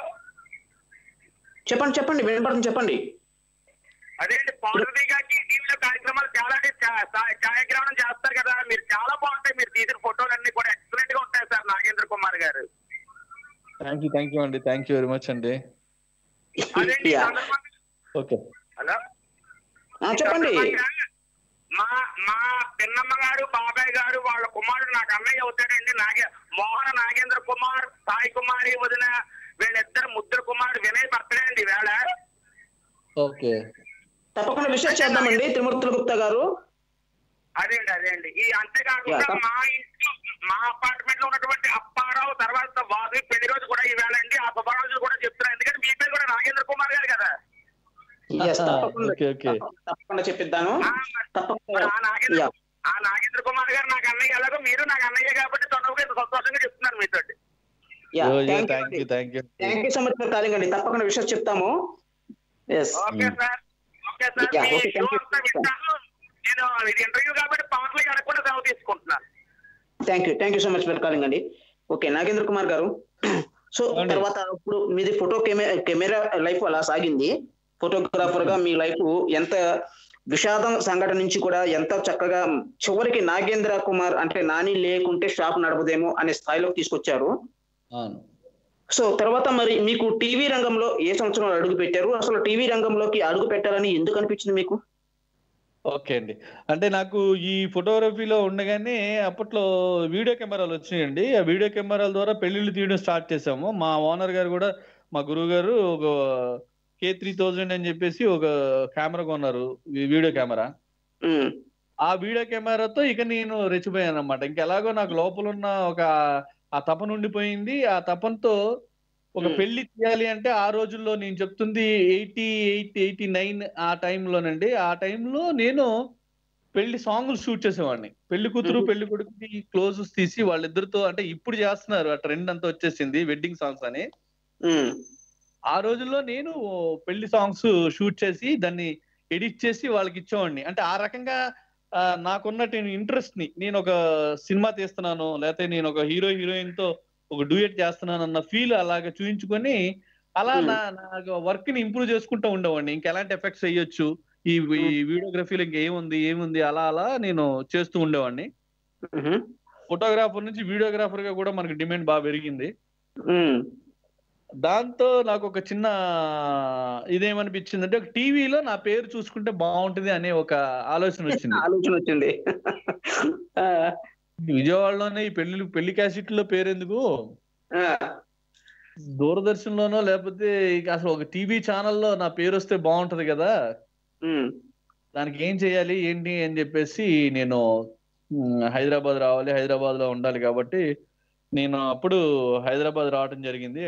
చెప్పండి చెప్పండి వినపడుతుంది చెప్పండి అదే అండి పాడుతుంది గారికి టీవీలో కార్యక్రమాలు చాలా అంటే చా- చా- ఛాయాగ్రహణం చేస్తారు కదా మీరు చాలా బాగుంటాయి మీరు తీసిన ఫోటోలు అన్ని కూడా ఎక్సలెంట్ గా ఉంటాయి సార్ నాగేంద్ర కుమార్ గారు థ్యాంక్ యూ థ్యాంక్ యూ అండి థ్యాంక్ యూ వెరీ మచ్ అండి అదే అండి, ఈ Yeah. సందర్భంగా- ఓకే హలో ఆ, చెప్పండి మా మా పిన్నమ్మ గారు బాబాయ్ గారు వాళ్ళ కుమారుడు నాకు అన్నయ్య అవుతాడండి నాగే మోహన నాగేంద్ర కుమార్ సాయి కుమారి వదిన వీళ్ళిద్దరు ముద్దుల కుమారుడు వినయ్ బర్త్డే అండి వేళ ఓకే తప్పకుండా విషయం చేద్దామండి త్రిమూర్తుల గుప్తా గారు అదే అండి అదే అండి ఈ అంతేకాకుండా Yeah. మా ఇంట్లో మా అపార్ట్మెంట్ లో ఉన్నటువంటి అప్పారావు తర్వాత వాసు పెళ్లి రోజు కూడా ఈ వేళ అండి ఆ శుభారాజులు కూడా చెప్తున్నాను ఎందుకంటే మీ పేరు కూడా నాగేంద్ర కుమార్ గారు కదా Yes, తప్పకుండా ఓకే ఓకే తప్పకుండా చెప్పిద్దాను ఆ, మరి తప్పకుండా ఆ నాగేంద్ర Yeah. ఆ నాగేంద్ర కుమార్ గారు నాకు అన్నయ్య ఎలాగో మీరు నాకు అన్నయ్య కాబట్టి తొందరగా ఇంత సంతోషంగా చెప్తున్నారు మీతో thank you thank you thank you so much for calling అండి తప్పకుండా విషయం చెప్తాము yes okay sir okay sir Yeah, మీ okay, షో thank you. అంతా వింటాను నేను ఇది ఇంటర్వ్యూ కాబట్టి పవర్ ప్లే అడగకుండా సెలవు తీసుకుంటున్నాను thank you thank you so much for calling అండి ఓకే నాగేంద్ర కుమార్ గారు సో అవునండి. తర్వాత ఇప్పుడు మీది ఫోటో కెమెరా కెమెరా లైఫ్ అలా సాగింది ఫోటోగ్రాఫర్ గా మీ లైఫ్ ఎంత విషాదం సంఘటన నుంచి కూడా ఎంత చక్కగా చివరికి నాగేంద్ర కుమార్ అంటే నాని లేకుంటే షాప్ నడపదేమో అనే స్థాయిలోకి తీసుకొచ్చారు అవును సో తర్వాత మరి మీకు టీవీ రంగంలో ఏ సంవత్సరంలో అడుగు పెట్టారు అసలు టీవీ రంగంలోకి అడుగు పెట్టాలని ఎందుకు అనిపించింది మీకు ఓకే అండి అంటే నాకు ఈ ఫోటోగ్రఫీలో ఉండగానే అప్పట్లో వీడియో కెమెరాలు వచ్చినాయండి ఆ వీడియో కెమెరాల ద్వారా పెళ్లిళ్ళు తీయడం స్టార్ట్ చేసాము మా ఓనర్ గారు కూడా మా గురువు గారు ఒక కే త్రీ థౌజండ్ అని చెప్పేసి ఒక కెమెరా కొన్నారు ఈ వీడియో కెమెరా ఉమ్, ఆ వీడియో కెమెరాతో ఇక నేను రెచ్చిపోయాను అనమాట ఇంకెలాగో నాకు లోపల ఉన్న ఒక ఆ తపన ఉండిపోయింది ఆ తపనతో ఒక Hmm. పెళ్లి తీయాలి అంటే ఆ రోజుల్లో నేను చెప్తుంది ఎయిటీ ఎయిట్ ఎయిటీ నైన్ ఆ టైంలోనండి ఆ టైంలో నేను పెళ్లి సాంగ్లు షూట్ చేసేవాడిని పెళ్లి కూతురు Mhm. పెళ్లి కొడుకుకి క్లోజెస్ తీసి వాళ్ళిద్దరితో అంటే ఇప్పుడు చేస్తున్నారు ఆ ట్రెండ్ అంతా వచ్చేసింది వెడ్డింగ్ సాంగ్స్ అని ఉమ్, ఆ రోజుల్లో నేను పెళ్లి సాంగ్స్ షూట్ చేసి దాన్ని ఎడిట్ చేసి వాళ్ళకి ఇచ్చేవాడిని అంటే ఆ రకంగా ఆ, నాకున్నట్టు ఇంట్రెస్ట్ ని నేను ఒక సినిమా తీస్తున్నాను లేకపోతే నేను ఒక హీరో హీరోయిన్ తో ఒక డూయట్ చేస్తున్నాను అన్న ఫీల్ అలాగ చూయించుకొని అలా Hmm. నా నా వర్క్ ని ఇంప్రూవ్ చేసుకుంటూ ఉండేవాడిని ఇంకా ఎలాంటి ఎఫెక్ట్స్ వేయొచ్చు ఈ ఈ వీడియోగ్రఫీలో ఇంకా ఏముంది ఏముంది అలా అలా నేను చేస్తూ ఉండేవాడిని ఉహు, ఫోటోగ్రాఫర్ నుంచి వీడియోగ్రాఫర్ గా కూడా మనకి డిమాండ్ బాగా పెరిగింది ఉమ్, దాంతో నాకు ఒక చిన్న ఇదేమనిపించింది అంటే టీవీలో నా పేరు చూసుకుంటే బాగుంటుంది అనే ఒక ఆలోచన వచ్చింది ఆలోచన వచ్చింది ఆ, విజయవాడలోనే ఈ పెళ్లి పెళ్లి క్యాసెట్ లో పేరు ఎందుకు ఆ, దూరదర్శన్ లోనో లేకపోతే ఇక అసలు ఒక టీవీ ఛానల్లో నా పేరు వస్తే బాగుంటది కదా ఉమ్, దానికి ఏం చేయాలి ఏంటి అని చెప్పేసి నేను మ్, హైదరాబాద్ రావాలి హైదరాబాద్ లో ఉండాలి కాబట్టి నేను అప్పుడు హైదరాబాద్ రావటం జరిగింది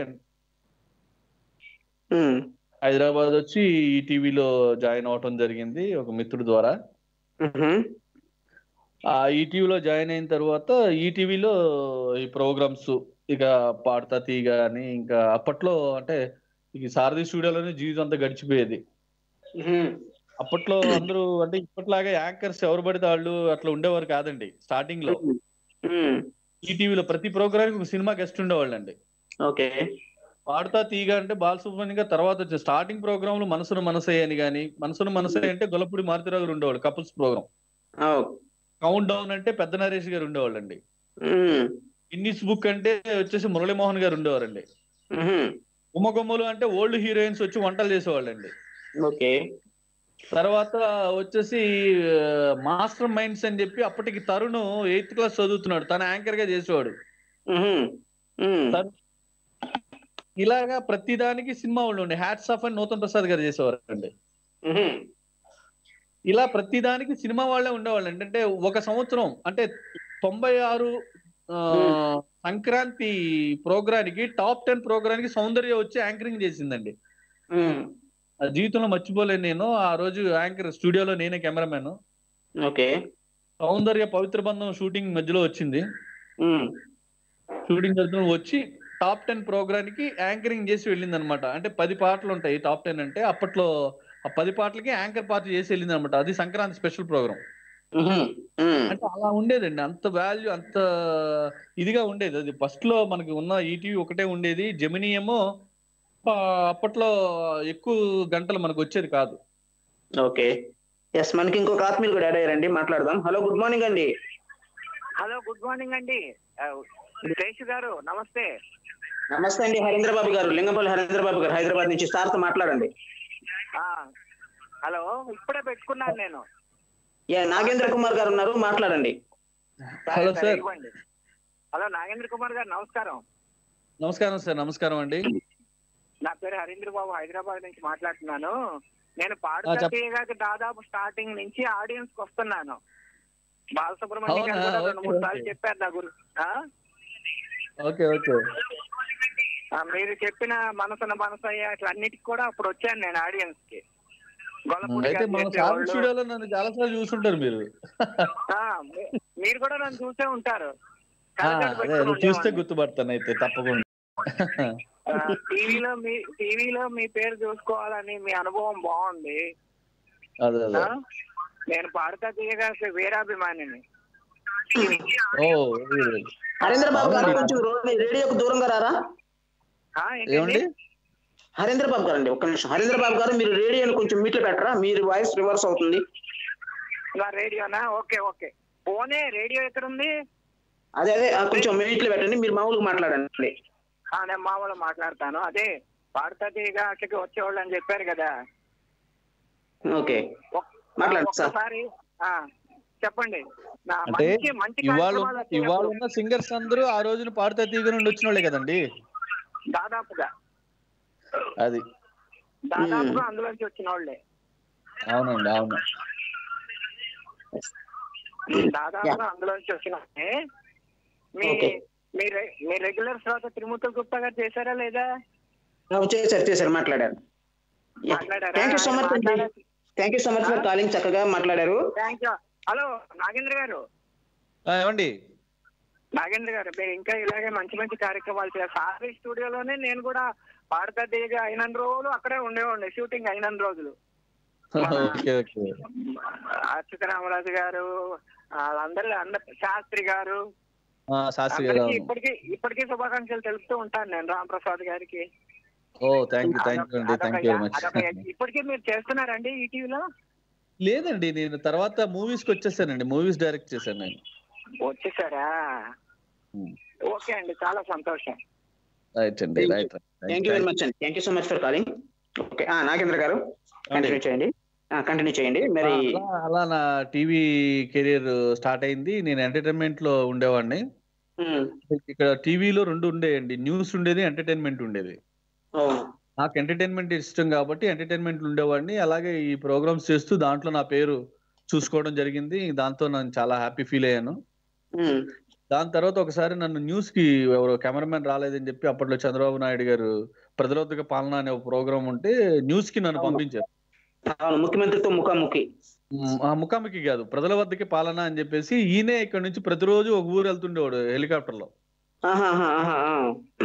ఉమ్, హైదరాబాద్ వచ్చి ఈ టీవీలో జాయిన్ అవటం జరిగింది ఒక మిత్రుడు ద్వారా ఉహు, ఆ ఈటీవీలో జాయిన్ అయిన తర్వాత ఈటీవీలో ఈ ప్రోగ్రామ్స్ ఇక పాడతా తీగ అని ఇంకా అప్పట్లో అంటే ఈ సారథి స్టూడియోలోనే జీవితం అంతా గడిచిపోయేది ఉహు, అప్పట్లో అందరూ అంటే ఇప్పట్లాగా యాంకర్స్ ఎవరు పడితే వాళ్ళు అట్లా ఉండేవారు కాదండి స్టార్టింగ్ లో ఉమ్, ఈటీవీలో ప్రతి ప్రోగ్రామ్ ఒక సినిమా గెస్ట్ ఉండేవాళ్ళండి ఓకే పాడతా తీగ అంటే బాలసుబ్రహ్మణ్యం గారు తర్వాత వచ్చే స్టార్టింగ్ ప్రోగ్రామ్ లో మనసును మనసే అని గాని మనసును మనసే అంటే గొల్లపూడి మారుతిరావు గారు ఉండేవాళ్ళు కపుల్స్ ప్రోగ్రామ్ ఆ, కౌంట్ డౌన్ అంటే పెద్ద నరేష్ గారు ఉండేవాళ్ళండి ఉమ్, గిన్నిస్ బుక్ అంటే వచ్చేసి మురళీమోహన్ గారు ఉండేవారండి ఉహు, ఉమ్మగొమ్మలు అంటే ఓల్డ్ హీరోయిన్స్ వచ్చి వంటలు చేసేవాళ్ళండి ఓకే తర్వాత వచ్చేసి మాస్టర్ మైండ్స్ అని చెప్పి అప్పటికి తరుణ్ ఎయిత్ క్లాస్ చదువుతున్నాడు తన యాంకర్ గా చేసేవాడు ఉహు, ఉమ్, తను- ఇలాగా ప్రతిదానికి సినిమా వాళ్ళు ఉండే హ్యాట్స్ ఆఫ్ అని నూతన్ ప్రసాద్ గారు చేసేవారు అండి ఉహు, ఇలా ప్రతిదానికి సినిమా వాళ్ళే ఉండేవాళ్ళు అంటే ఒక సంవత్సరం అంటే తొంభై ఆరు ఆ, సంక్రాంతి ప్రోగ్రానికి టాప్ టెన్ ప్రోగ్రానికి సౌందర్య వచ్చి యాంకరింగ్ చేసిందండి ఉమ్, ఆ జీవితంలో మర్చిపోలేను నేను ఆ రోజు యాంకర్ స్టూడియోలో నేనే కెమెరామెన్ ఓకే సౌందర్య పవిత్ర బంధం షూటింగ్ మధ్యలో వచ్చింది ఉమ్, షూటింగ్ మధ్యలో వచ్చి టాప్ టెన్ ప్రోగ్రానికి యాంకరింగ్ చేసి వెళ్ళింది అనమాట అంటే పది పాటలు ఉంటాయి టాప్ టెన్ అంటే అప్పట్లో ఆ పది పాటలకి యాంకర్ పార్టీ చేసి వెళ్ళింది అనమాట అది సంక్రాంతి స్పెషల్ ప్రోగ్రామ్ ఉహుం, ఉమ్, అంటే అలా ఉండేదండి అంత వాల్యూ అంత ఇదిగా ఉండేది అది ఫస్ట్ లో మనకి ఉన్న ఈటీవీ ఒకటే ఉండేది జెమినీ ఏమో ఆ, అప్పట్లో ఎక్కువ గంటలు మనకు వచ్చేది కాదు ఓకే ఎస్ మనకి ఇంకొక ఆత్మీయులు కూడా యాడ్ అయ్యారండి మాట్లాడదాం హలో గుడ్ మార్నింగ్ అండి హలో గుడ్ మార్నింగ్ అండి శేషు గారు నమస్తే నమస్తే అండి హరీంద్రబాబు గారు లింగంపల్లి హరీంద్రబాబు గారు హైదరాబాద్ నుంచి సార్తో మాట్లాడండి ఆ, హలో ఇప్పుడే పెట్టుకున్నాను నేను యా నాగేంద్ర కుమార్ గారు ఉన్నారు మాట్లాడండి సరే, హలో సరే, సార్. ఇవ్వండి హలో నాగేంద్ర కుమార్ గారు నమస్కారం నమస్కారం సార్ నమస్కారం అండి నా పేరు హరీంద్ర బాబు హైదరాబాద్ నుంచి మాట్లాడుతున్నాను నేను ఆ, పాడుతా చెప్ప- తీయగాకి దాదాపు స్టార్టింగ్ నుంచి ఆడియన్స్ కి వస్తున్నాను బాలసుబ్రహ్మణ్యం గారు అవునా? కూడా రెండు ఓకే, మూడు ఓకే. సార్లు చెప్పారు నా గురి ఆ? ఓకే ఓకే ఆ, మీరు చెప్పిన మనసున మనసయ్య అట్లా అన్నిటికి కూడా అప్పుడు వచ్చాను నేను ఆడియన్స్ కి గొల్లపూడి అయితే గారు మన సార్ చేసేవాళ్ళు. స్టూడియోలో నన్ను చాలా సార్లు చూసుంటారు మీరు ఆ, మీ- మీరు కూడా నన్ను చూసే ఉంటారు ఆ, కళ్ళజోడు అదే పెట్టుకొని అదే చూస్తే ఉండేవాడిని. గుర్తుపడతాను అయితే తప్పకుండా ఆ, టీవీలో మీ టీవీలో మీ పేరు చూసుకోవాలని మీ అనుభవం బాగుంది అదే అదే ఆ? నేను పాడుతా తీయగా వీరాభిమానిని ఓ very good. హరీంద్రబాబు గారు అవునండి. కొంచెం రో- రేడియోకు దూరంగా రారా ఆ, ఏంటండి? ఏమండి హరీంద్రబాబు గారు అండి ఒక్క నిమిషం హరీంద్రబాబు గారు మీరు రేడియోని కొంచెం మీట్లో పెట్టరా మీరు వాయిస్ రివర్స్ అవుతుంది నా రేడియోనా ఓకే ఓకే ఫోనే రేడియో ఎక్కడ ఉంది అదే అదే ఆ, కొంచెం మీట్లో పెట్టండి మీరు మామూలుగా మాట్లాడండి ఆ, నేను మామూలు మాట్లాడతాను అదే పాడుతా తీయగా అక్కడికి వచ్చేవాళ్ళు అని చెప్పారు కదా ఓకే ఒక్- మాట్లాడండి సార్ ఒక్కసారి ఆ, చెప్పండి నా అంటే మంచి మంచి ఇవాళ కార్యక్రమాలు ఇవాళ వచ్చినప్పుడు ఉన్న సింగర్స్ అందరూ ఆ రోజున పాడుతా తీగ నుండి వచ్చిన వాళ్ళే కదండి దాదాపుగా అది దాదాపుగా అందులోంచి వచ్చిన వాళ్ళే అవునండి అవును దాదాపుగా అందులోంచి వచ్చిన వాళ్ళే. మీ Okay. మీ రె- మీ రెగ్యులర్ శ్రోత త్రిమూర్తుల గుప్తా గారు చేశారా లేదా ఆ, చేశారు చేశారు మాట్లాడారు మాట్లాడారా? థ్యాంక్ యూ సో మచ్ అండి మాట్లాడారు. Thank you so much for calling చక్కగా మాట్లాడారు థ్యాంక్ యూ హలో నాగేంద్ర గారు ఆ, ఏమండి నాగేంద్ర గారు మీరు ఇంకా ఇలాగే మంచి మంచి కార్యక్రమాలు చేస్తారు సారీ స్టూడియోలోనే నేను కూడా పాడతా దిగ అయిన రోజులు అక్కడే ఉండేవాడిని షూటింగ్ అయిన రోజులు ఓకే ఓకే అచ్యుత రామరాజు గారు వాళ్ళందరూ అందరు శాస్త్రి గారు ఆ, శాస్త్రి గారు అందరికీ అవును. ఇప్పటికీ ఇప్పటికీ శుభాకాంక్షలు తెలుపుతూ ఉంటాను నేను రామప్రసాద్ గారికి ఓ థ్యాంక్ యూ థ్యాంక్ యూ అండి థ్యాంక్ యూ వెరీ మచ్ అదొక- ఇప్పటికీ మీరు చేస్తున్నారండి ఈ టీవీలో లేదండి నేను తర్వాత మూవీస్ కి వచ్చేసానండి మూవీస్ డైరెక్ట్ చేశాను నేను వచ్చేసారా Hmm. ఓకే అండి చాలా సంతోషం రైట్ అండి Thank you. Right thank you very much అండి thank you so much for calling okay Nagendra గారు కంటిన్యూ చేయండి కంటిన్యూ చేయండి మరి అలా అలా నా టీవీ కెరీర్ స్టార్ట్ అయింది నేను ఎంటర్టైన్మెంట్ లో ఉండేవాడిని ఉమ్, ఇక్కడ టీవీలో రెండు ఉండేయండి న్యూస్ ఉండేది ఎంటర్టైన్మెంట్ ఉండేది అవును నాకు ఎంటర్టైన్మెంట్ ఇష్టం కాబట్టి ఎంటర్టైన్మెంట్ ఉండేవాడిని అలాగే ఈ ప్రోగ్రామ్స్ చేస్తూ దాంట్లో నా పేరు చూసుకోవడం జరిగింది దాంతో నేను చాలా హ్యాపీ ఫీల్ అయ్యాను ఉమ్, దాని తర్వాత ఒకసారి నన్ను న్యూస్ కి ఎవరో కెమెరామెన్ రాలేదని చెప్పి అప్పట్లో చంద్రబాబు నాయుడు గారు ప్రజలోత్తక పాలన అనే ఒక ప్రోగ్రామ్ ఉంటే న్యూస్ కి నన్ను అవును. పంపించారు అవును ముఖ్యమంత్రితో ముఖాముఖి మ్, ఆ ముఖాముఖి కాదు ప్రజల వద్దకి పాలన అని చెప్పేసి ఈయనే ఇక్కడ నుంచి ప్రతిరోజు ఒక ఊరు వెళ్తుండేవాడు హెలికాప్టర్ లో ఆహా, ఆహా, ఆహా, ఆ.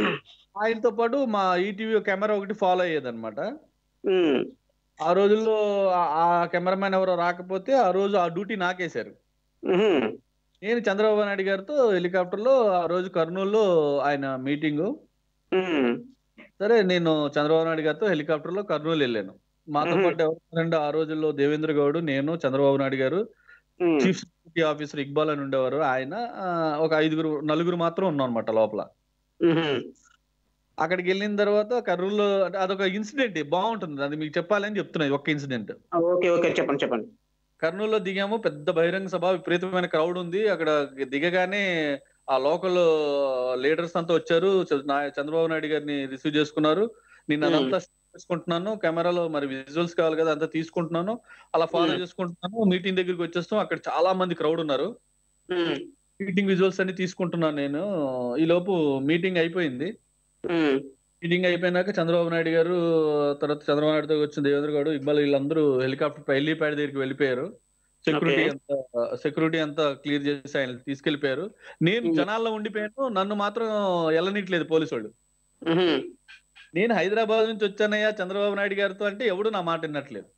ఆయనతో పాటు మా ఈటీవీ కెమెరా ఒకటి ఫాలో అయ్యేది అనమాట ఉమ్, ఆ రోజుల్లో ఆ- ఆ కెమెరామెన్ ఎవరో రాకపోతే ఆ రోజు ఆ డ్యూటీ నాకేశారు ఉహుం, నేను చంద్రబాబు నాయుడు గారితో హెలికాప్టర్ లో ఆ రోజు కర్నూలులో ఆయన మీటింగ్ ఉమ్, సరే నేను చంద్రబాబు నాయుడు గారితో హెలికాప్టర్ లో కర్నూలు వెళ్ళాను మాతో మ్మ్. పాటు ఎవరు ఆ రోజుల్లో దేవేంద్ర గౌడ్ నేను చంద్రబాబు నాయుడు గారు ఉమ్, చీఫ్ సెక్యూరిటీ ఆఫీసర్ ఇక్బాల్ అని ఉండేవారు ఆయన ఆ, ఒక ఐదుగురు నలుగురు మాత్రం ఉన్నాం అనమాట లోపల ఉహుం, అక్కడికి వెళ్ళిన తర్వాత కర్నూలులో అంటే అదొక ఇన్సిడెంట్ బాగుంటుంది అది మీకు చెప్పాలని చెప్తున్నది ఒక్క ఇన్సిడెంట్ ఓకే ఓకే చెప్పండి చెప్పండి కర్నూలులో దిగాము పెద్ద బహిరంగ సభ విపరీతమైన క్రౌడ్ ఉంది అక్కడ దిగగానే ఆ లోకల్ లీడర్స్ అంతా వచ్చారు చ- నా- చంద్రబాబు నాయుడు గారిని రిసీవ్ చేసుకున్నారు నేను Hmm. అదంతా చేసుకుంటున్నాను కెమెరాలో మరి విజువల్స్ కావాలి కదా అంతా తీసుకుంటున్నాను అలా ఫాలో Hmm. చేసుకుంటున్నాను మీటింగ్ దగ్గరికి వచ్చేస్తాం అక్కడ చాలా మంది క్రౌడ్ ఉన్నారు ఉమ్, మీటింగ్ విజువల్స్ అన్ని తీసుకుంటున్నాను నేను ఈ లోపు మీటింగ్ అయిపోయింది ఉమ్, మీటింగ్ అయిపోయినాక చంద్రబాబు నాయుడు గారు తర్వాత చంద్రబాబు నాయుడుతో వచ్చిన దేవేంద్ర గౌడ్ ఇబ్బంది వీళ్ళందరూ హెలికాప్టర్ హెలిప్యాడ్ దగ్గరికి వెళ్ళిపోయారు సెక్యూరిటీ Okay. అంతా సెక్యూరిటీ అంతా క్లియర్ చేసి ఆయన తీసుకెళ్లిపోయారు నేను Hmm. జనాల్లో ఉండిపోయాను నన్ను మాత్రం వెళ్ళనీయట్లేదు పోలీసు వాళ్ళు ఉహుం. నేను హైదరాబాద్ నుంచి వచ్చానయ్యా చంద్రబాబు నాయుడు గారితో అంటే ఎవడు నా మాట వినట్లేదు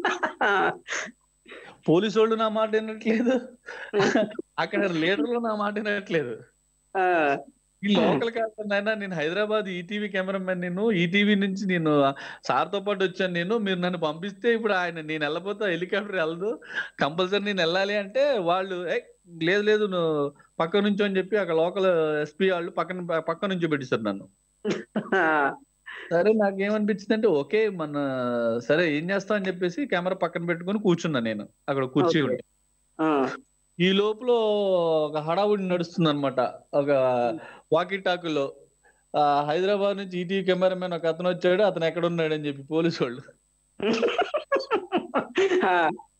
పోలీసు వాళ్ళు నా మాట వినట్లేదు అక్కడ లీడర్లు నా మాట వినట్లేదు ఆ, ఈ లోకల్ కాదు నాయన నేను హైదరాబాద్ ఈటీవీ కెమెరామెన్ నేను ఈటీవీ నుంచి నేను సార్ తో పాటు వచ్చాను నేను మీరు నన్ను పంపిస్తే ఇప్పుడు ఆయన నేను వెళ్ళపోతే హెలికాప్టర్ వెళ్ళదు కంపల్సరీ నేను వెళ్ళాలి అంటే వాళ్ళు "ఏయ్, లేదు లేదు నువ్వు పక్క నుంచి అని చెప్పి అక్కడ లోకల్ ఎస్పీ వాళ్ళు పక్కన పక్క నుంచి పెట్టిస్తారు నన్ను ఆ, సరే నాకేమనిపించింది అంటే ఓకే మన సరే ఏం చేస్తాం అని చెప్పేసి కెమెరా పక్కన పెట్టుకొని కూర్చున్నా నేను అక్కడ కుర్చీ Okay. ఉంటే ఆ, ఈ లోపల ఒక హడావుడి నడుస్తుంది అనమాట ఒక వాకీ టాకులో ఆ హైదరాబాద్ నుంచి ఈటీవీ కెమెరామెన్ ఒక అతను వచ్చాడు అతను ఎక్కడ ఉన్నాడు అని చెప్పి పోలీసు వాళ్ళు ఆ,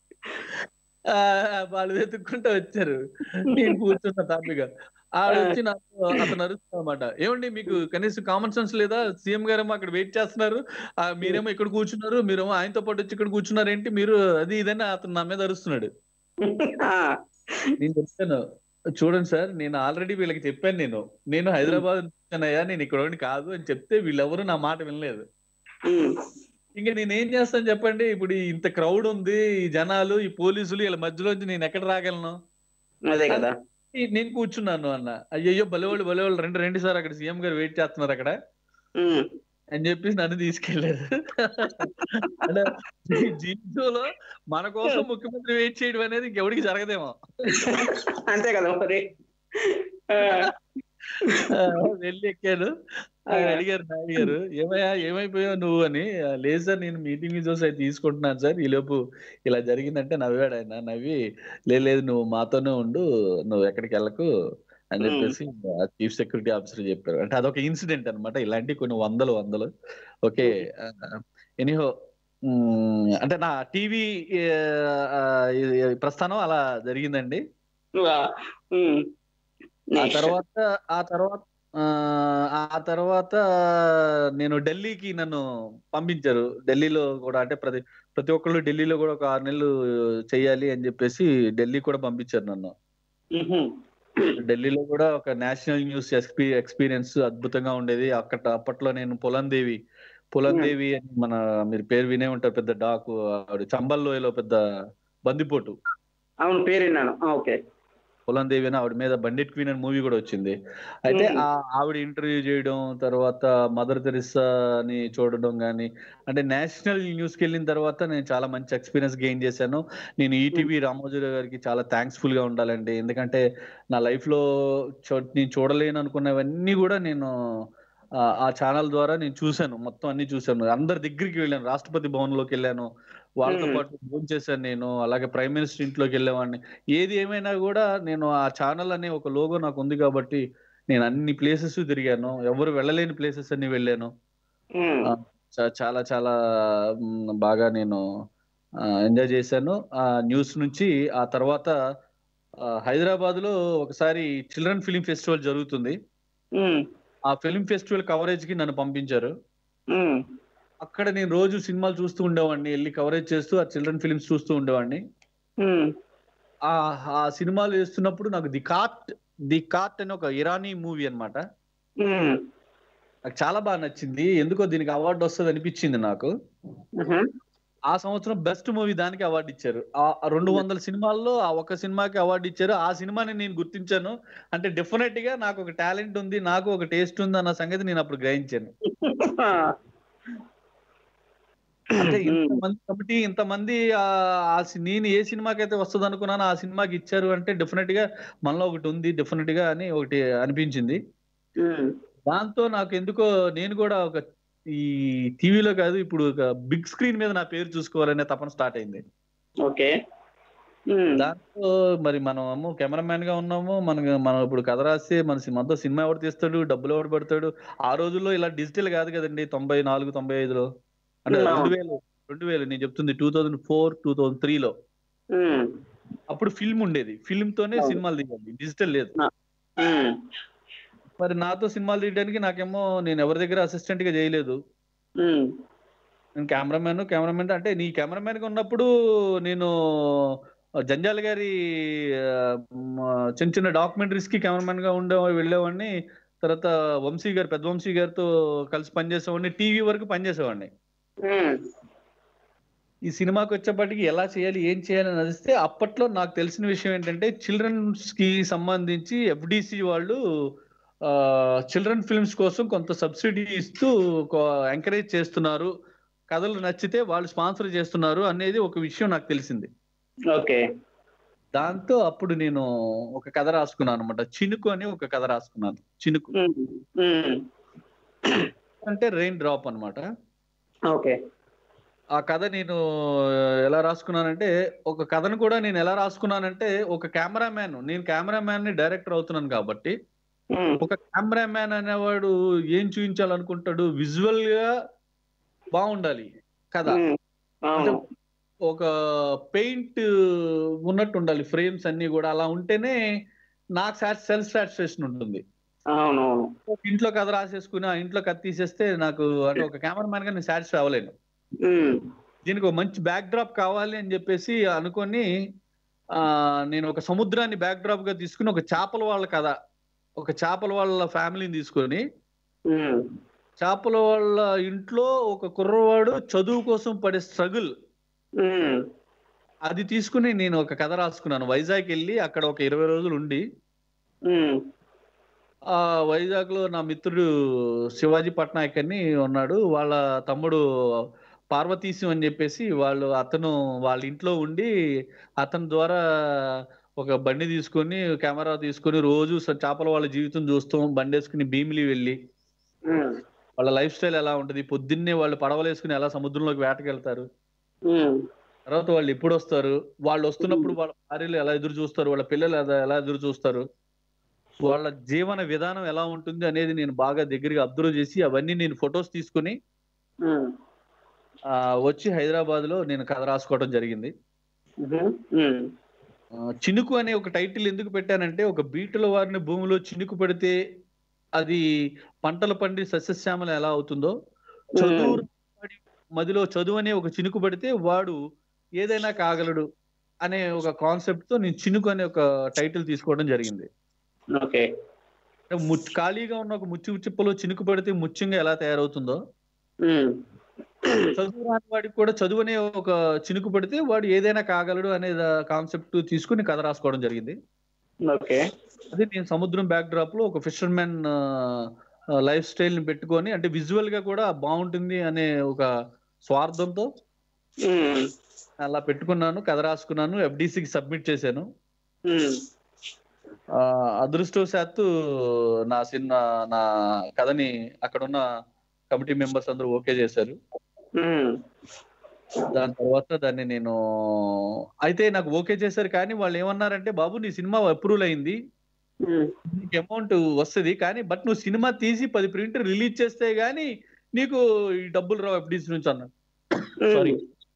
ఆ, వాళ్ళు వెతుక్కుంటూ వచ్చారు నేను కూర్చున్న తాపిగా ఆడ వచ్చి నాకు అతను అరుస్తా అనమాట ఏమండి మీకు కనీసం కామన్ సెన్స్ లేదా సీఎం గారేమో అక్కడ వెయిట్ చేస్తున్నారు ఆ, మీరేమో ఇక్కడ కూర్చున్నారు మీరేమో ఆయనతో పాటు వచ్చి ఇక్కడ కూర్చున్నారు ఏంటి మీరు అది ఇదని అతను నా మీద అరుస్తున్నాడు ఆ, నేను చెప్తాను చూడండి సార్ నేను ఆల్రెడీ వీళ్ళకి చెప్పాను నేను నేను హైదరాబాద్ వచ్చానయ్యా నేను ఇక్కడ ఉండి కాదు అని చెప్తే వీళ్ళెవరు నా మాట వినలేదు ఉమ్, ఇంకా నేను ఏం చేస్తాను చెప్పండి ఇప్పుడు ఈ ఇంత క్రౌడ్ ఉంది ఈ జనాలు ఈ పోలీసులు వీళ్ళ మధ్యలోంచి నేను ఎక్కడ రాగలను అదే కదా ఈ నేను కూర్చున్నాను అన్న అయ్యయ్యో బలవాళ్ళు బలవాళ్ళు రెండు రెండు సార్ అక్కడ సీఎం గారు వెయిట్ చేస్తున్నారు అక్కడ ఉమ్, అని చెప్పి నన్ను తీసుకెళ్లారు అంటే ఈ జీవితంలో మన కోసం ముఖ్యమంత్రి వెయిట్ చేయడం అనేది ఇంకెవడికి జరగదేమో అంతే కదా మరి ఆ, ఆ, వెళ్ళి ఎక్కాను ఆయన అడిగారు నాయుడు గారు ఏమయ్యా ఏమైపోయావు నువ్వు అని "ఆ, లేదు సార్ నేను మీటింగ్ విజువల్స్ అయితే తీసుకుంటున్నాను సార్ ఈ లోపు ఇలా జరిగిందంటే నవ్వాడు ఆయన నవ్వి "లేదు, లేదు నువ్వు మాతోనే ఉండు నువ్వు ఎక్కడికి వెళ్ళకు అని చెప్పేసి చీఫ్ సెక్యూరిటీ ఆఫీసర్ చెప్పారు అంటే అదొక ఇన్సిడెంట్ అన్నమాట ఇలాంటి కొన్ని వందలు వందలు ఓకే ఎనీహో అంటే నా టీవీ ప్రస్థానం అలా జరిగిందండి ఆ, ఉమ్. ఆ Next. తర్వాత ఆ తర్వాత ఆ, ఆ తర్వాత నేను ఢిల్లీకి నన్ను పంపించారు ఢిల్లీలో కూడా అంటే ప్రతి ప్రతి ఒక్కళ్ళు ఢిల్లీలో కూడా ఒక ఆరు నెలలు చేయాలి అని చెప్పేసి ఢిల్లీ కూడా పంపించారు నన్ను ఉహుం. ఢిల్లీలో కూడా ఒక నేషనల్ న్యూస్ ఎక్స్పీ ఎక్స్పీరియన్స్ అద్భుతంగా ఉండేది అక్కడ అప్పట్లో నేను పులందేవి పులందేవి అని మన మీరు పేరు వినే ఉంటారు పెద్ద డాకు ఆవిడ చంబల్లోయలో పెద్ద బందిపోటు అవును పేరు విన్నాను ఆ, ఓకే పులందేవి అని ఆవిడ మీద బండిట్ క్వీన్ అని మూవీ కూడా వచ్చింది అయితే మ్మ్. ఆ ఆవిడ ఇంటర్వ్యూ చేయడం తర్వాత మదర్ తెరిసా అని చూడడం కానీ అంటే నేషనల్ న్యూస్ కి వెళ్ళిన తర్వాత నేను చాలా మంచి ఎక్స్పీరియన్స్ గెయిన్ చేశాను నేను ఈటీవీ రామోజీరావు గారికి చాలా థ్యాంక్స్ఫుల్ గా ఉండాలండి ఎందుకంటే నా లైఫ్ లో చూ- నేను చూడలేను అనుకున్నవన్నీ కూడా నేను ఆ- ఆ ఛానల్ ద్వారా నేను చూశాను మొత్తం అన్ని చూశాను అందరి దగ్గరికి వెళ్ళాను రాష్ట్రపతి భవన్ లోకి వెళ్ళాను వాళ్ళతో మ్మ్. పాటు భోజనం చేశాను నేను అలాగే ప్రైమ్ మినిస్టర్ ఇంట్లోకి వెళ్ళేవాడిని ఏది ఏమైనా కూడా నేను ఆ ఛానల్ అనే ఒక లోగో నాకు ఉంది కాబట్టి నేను అన్ని ప్లేసెస్ తిరిగాను ఎవరు వెళ్ళలేని ప్లేసెస్ అన్ని వెళ్ళాను ఉమ్. ఆ, చా- చాలా చాలా మ్, బాగా నేను ఎంజాయ్ చేశాను ఆ న్యూస్ నుంచి ఆ తర్వాత హైదరాబాద్ లో ఒకసారి చిల్డ్రన్ ఫిలిం ఫెస్టివల్ జరుగుతుంది ఉమ్. ఆ ఫిలిం ఫెస్టివల్ కవరేజ్ కి నన్ను పంపించారు ఉమ్. అక్కడ నేను రోజు సినిమాలు చూస్తూ ఉండేవాడిని వెళ్ళి కవరేజ్ చేస్తూ ఆ చిల్డ్రన్ ఫిలిమ్స్ చూస్తూ ఉండేవాడిని ఉమ్. ఆ ఆ సినిమాలు వేస్తున్నప్పుడు నాకు ది కార్ట్ ది కార్ట్ అని ఒక ఇరానీ మూవీ అన్నమాట ఉమ్. నాకు చాలా బాగా నచ్చింది ఎందుకో దీనికి అవార్డు వస్తుంది అనిపించింది నాకు ఉహుం. ఆ సంవత్సరం బెస్ట్ మూవీ దానికి అవార్డు ఇచ్చారు ఆ ఆ రెండు వందల సినిమాల్లో ఆ ఒక్క సినిమాకి అవార్డు ఇచ్చారు ఆ సినిమాని నేను గుర్తించాను అంటే డెఫినెట్ గా నాకు ఒక టాలెంట్ ఉంది నాకు ఒక టేస్ట్ ఉంది అన్న సంగతి నేను అప్పుడు గ్రహించాను ఆ. అంటే ఉమ్. ఇంతమంది కమిటీ ఇంతమంది ఆ ఆ సి- నేను ఏ సినిమాకి అయితే వస్తుంది అనుకున్నానో ఆ సినిమాకి ఇచ్చారు అంటే డెఫినెట్ గా మనలో ఒకటి ఉంది డెఫినెట్ గా అని ఒకటి అనిపించింది ఉమ్. దాంతో నాకు ఎందుకో నేను కూడా ఒక ఈ టీవీలో కాదు ఇప్పుడు ఒక బిగ్ స్క్రీన్ మీద నా పేరు చూసుకోవాలనే తపన స్టార్ట్ అయింది ఓకే ఉమ్. దాంతో మరి మనం ఏమో కెమెరామ్యాన్ గా ఉన్నాము మనం మనం ఇప్పుడు కథ రాస్తే మన సి- మనతో సినిమా ఎవరు తీస్తాడు డబ్బులు ఎవరు పెడతాడు ఆ రోజుల్లో ఇలా డిజిటల్ కాదు కదండి తొంభై నాలుగు తొంభై ఐదులో అంటే అవును. రెండు వేలు రెండు వేలు నేను చెప్తుంది two thousand four two thousand త్రీలో ఉమ్. అప్పుడు ఫిల్మ్ ఉండేది ఫిల్మ్ తోనే అవును. సినిమాలు తీయాలి డిజిటల్ లేదు ఉమ్, మరి నాతో సినిమాలు తీయడానికి నాకేమో నేను ఎవరి దగ్గర అసిస్టెంట్ గా చేయలేదు ఉమ్, నేను కెమెరామెన్ కెమెరామెన్ అంటే నీ కెమెరామెన్ గా ఉన్నప్పుడు నేను జంజాల గారి ఆ, మ, చిన్న చిన్న డాక్యుమెంటరీస్ కి కెమెరామెన్ గా ఉండే వెళ్ళేవాడిని తర్వాత వంశీ గారు పెద్ద వంశీ గారితో కలిసి పనిచేసేవాడిని టీవీ వరకు పనిచేసేవాడిని ఉమ్, ఈ సినిమాకి వచ్చేప్పటికి ఎలా చేయాలి ఏం చేయాలి అని అదిస్తే అప్పట్లో నాకు తెలిసిన విషయం ఏంటంటే చిల్డ్రన్స్ కి సంబంధించి ఎఫ్డిసి వాళ్ళు చిల్డ్రన్ ఫిల్మ్స్ కోసం కొంత సబ్సిడీ ఇస్తూ ఎంకరేజ్ చేస్తున్నారు కథలు నచ్చితే వాళ్ళు స్పాన్సర్ చేస్తున్నారు అనేది ఒక విషయం నాకు తెలిసింది ఓకే దాంతో అప్పుడు నేను ఒక కథ రాసుకున్నాను అనమాట చినుకు అని ఒక కథ రాసుకున్నాను చినుకు ఉమ్, ఉమ్, అంటే రెయిన్ డ్రాప్ అన్నమాట ఓకే ఆ కథ నేను ఎలా రాసుకున్నానంటే ఒక కథను కూడా నేను ఎలా రాసుకున్నానంటే ఒక కెమెరామ్యాన్ నేను కెమెరామ్యాన్ ని డైరెక్టర్ అవుతున్నాను కాబట్టి ఉమ్, ఒక కెమెరామ్యాన్ అనేవాడు ఏం చూపించాలనుకుంటాడు విజువల్ గా బాగుండాలి కథ ఉమ్, అవును ఒక పెయింట్ ఉన్నట్టు ఉండాలి ఫ్రేమ్స్ అన్ని కూడా అలా ఉంటేనే నాకు సెల్ఫ్ సాటిస్ఫాక్షన్ ఉంటుంది అవును అవును ఒక ఇంట్లో కథ రాసేసుకుని ఆ ఇంట్లో కథ తీసేస్తే నాకు అంటే ఒక కెమెరామ్యాన్ గా నేను సాటిస్ఫై అవ్వలేను ఉమ్, దీనికి ఒక మంచి బ్యాక్ డ్రాప్ కావాలి అని చెప్పేసి అనుకొని ఆ నేను ఒక సముద్రాన్ని బ్యాక్ డ్రాప్ గా తీసుకుని ఒక చేపల వాళ్ళ కథ ఒక చేపల వాళ్ళ ఫ్యామిలీని తీసుకొని ఉమ్, చేపల వాళ్ళ ఇంట్లో ఒక కుర్రవాడు చదువు కోసం పడే స్ట్రగుల్ ఉమ్, అది తీసుకుని నేను ఒక కథ రాసుకున్నాను వైజాగ్ వెళ్ళి అక్కడ ఒక ఇరవై రోజులు ఉండి ఉమ్, ఆ వైజాగ్ లో నా మిత్రుడు శివాజీ పట్నాయక్ అని ఉన్నాడు వాళ్ళ తమ్ముడు పార్వతీశం అని చెప్పేసి వాళ్ళు అతను వాళ్ళ ఇంట్లో ఉండి అతని ద్వారా ఒక బండి తీసుకొని కెమెరా తీసుకొని రోజు స- చేపల వాళ్ళ జీవితం చూస్తాం బండి వేసుకుని భీమిలి వెళ్ళి ఉమ్, వాళ్ళ లైఫ్ స్టైల్ ఎలా ఉంటది పొద్దున్నే వాళ్ళు పడవలు వేసుకుని ఎలా సముద్రంలోకి వేటకెళ్తారు ఉమ్, తర్వాత వాళ్ళు ఎప్పుడు వస్తారు వాళ్ళు వస్తున్నప్పుడు వాళ్ళ భార్యలు ఎలా ఎదురు చూస్తారు వాళ్ళ పిల్లలు ఎలా- ఎలా ఎదురు చూస్తారు వాళ్ళ జీవన విధానం ఎలా ఉంటుంది అనేది నేను బాగా దగ్గరగా అబ్జర్వ్ చేసి అవన్నీ నేను ఫొటోస్ తీసుకుని ఉమ్, ఆ, వచ్చి హైదరాబాద్ లో నేను కథ రాసుకోవడం జరిగింది ఉమ్, ఉమ్, ఆ, చినుకు అనే ఒక టైటిల్ ఎందుకు పెట్టానంటే ఒక బీటుల వారిని భూమిలో చినుకు పెడితే అది పంటలు పండి సస్యశ్యామల ఎలా అవుతుందో చదువు వాడి మదిలో చదువు అనే ఒక చినుకు పడితే వాడు ఏదైనా కాగలడు అనే ఒక కాన్సెప్ట్ తో నేను చినుకు అనే ఒక టైటిల్ తీసుకోవడం జరిగింది ఓకే అంటే ము- ఖాళీగా ఉన్న ఒక ముచ్చు చిప్పలో చినుకు పడితే ముత్యంగా ఎలా తయారవుతుందో ఉమ్, చదువు రాని వాడికి కూడా చదువు అనే ఒక చినుకు పడితే వాడు ఏదైనా కాగలడు అనే కాన్సెప్ట్ తీసుకుని కథ రాసుకోవడం జరిగింది ఓకే అది నేను సముద్రం బ్యాక్ డ్రాప్ లో ఒక ఫిషర్మెన్ లైఫ్ స్టైల్ ని పెట్టుకొని అంటే విజువల్ గా కూడా బాగుంటుంది అనే ఒక స్వార్థంతో ఉమ్, అలా పెట్టుకున్నాను కథ రాసుకున్నాను ఎఫ్డిసికి సబ్మిట్ చేశాను ఉమ్, ఆ, అదృష్టవశాత్తు నా సినిమా నా కథని అక్కడ ఉన్న కమిటీ మెంబర్స్ అందరూ ఓకే చేశారు ఉమ్, దాని తర్వాత దాన్ని నేను అయితే నాకు ఓకే చేశారు కానీ వాళ్ళు ఏమన్నారంటే బాబు నీ సినిమా అప్రూవల్ అయింది ఉమ్, నీకు అమౌంట్ వస్తుంది కానీ బట్ నువ్వు సినిమా తీసి పది ప్రింట్ రిలీజ్ చేస్తే గానీ నీకు ఈ డబ్బులు రావు ఎఫ్డీసీ నుంచి అన్నాడు సారీ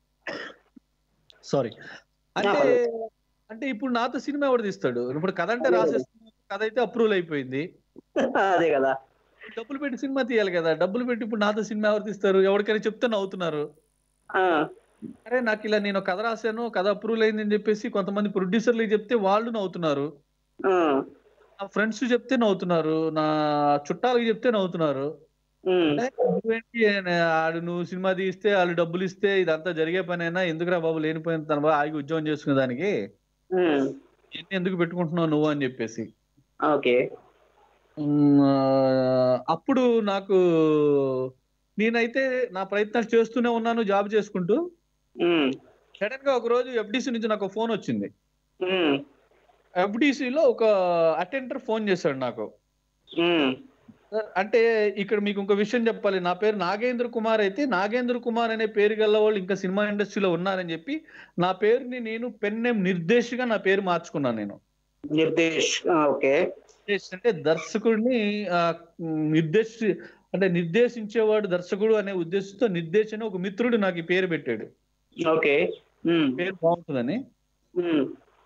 సారీ అంటే అంటే ఇప్పుడు నాతో సినిమా ఎవడు తీస్తాడు ఇప్పుడు కథ అంటే రాసేస్తున్నాడు కథ అయితే అప్రూవల్ అయిపోయింది అదే కదా డబ్బులు పెట్టి సినిమా తీయాలి కదా డబ్బులు పెట్టి ఇప్పుడు నాతో సినిమా ఎవరు తీస్తారు ఎవరికైనా చెప్తే నవ్వుతున్నారు ఆ, అరే నాకు ఇలా నేను కథ రాశాను కథ అప్రూవల్ అయిందని చెప్పేసి కొంతమంది ప్రొడ్యూసర్లు చెప్తే వాళ్ళు నవ్వుతున్నారు ఆ, నా ఫ్రెండ్స్ చెప్తే నవ్వుతున్నారు నా చుట్టాలకి చెప్తే నవ్వుతున్నారు ఉమ్, అంటే నువ్వేంటి నే- ఆడు నువ్వు సినిమా తీస్తే వాళ్ళు డబ్బులు ఇస్తే ఇదంతా జరిగే పనైనా ఎందుకురా బాబు లేనిపోయిన తన బాగా ఆగి ఉద్యోగం చేసుకునే దానికి ఉమ్, ఇవన్నీ ఎందుకు పెట్టుకుంటున్నావు నువ్వు అని చెప్పేసి ఓకే ఉమ్, ఆ, అప్పుడు నాకు నేనైతే నా ప్రయత్నాలు చేస్తూనే ఉన్నాను జాబ్ చేసుకుంటూ ఉమ్, సడన్ గా ఒక రోజు ఎఫ్డిసి నుంచి నాకు ఫోన్ వచ్చింది ఉమ్, FDC లో ఒక అటెండర్ ఫోన్ చేశాడు నాకు ఉమ్, అంటే ఇక్కడ మీకు ఇంకో విషయం చెప్పాలి నా పేరు నాగేంద్ర కుమార్ అయితే నాగేంద్ర కుమార్ అనే పేరు గల వాళ్ళు ఇంకా సినిమా ఇండస్ట్రీలో ఉన్నారని చెప్పి నా పేరుని నేను పెన్ నేమ్ నిర్దేశ్గా నా పేరు మార్చుకున్నాను నేను నిర్దేశ్ ఆ, ఓకే నిర్దేశ్ అంటే దర్శకుడిని ఆ, నిర్దేశ అంటే నిర్దేశించేవాడు దర్శకుడు అనే ఉద్దేశంతో నిర్దేశ్ అని ఒక మిత్రుడు నాకు ఈ పేరు పెట్టాడు ఓకే ఉమ్, పేరు బాగుంటుందని ఉమ్,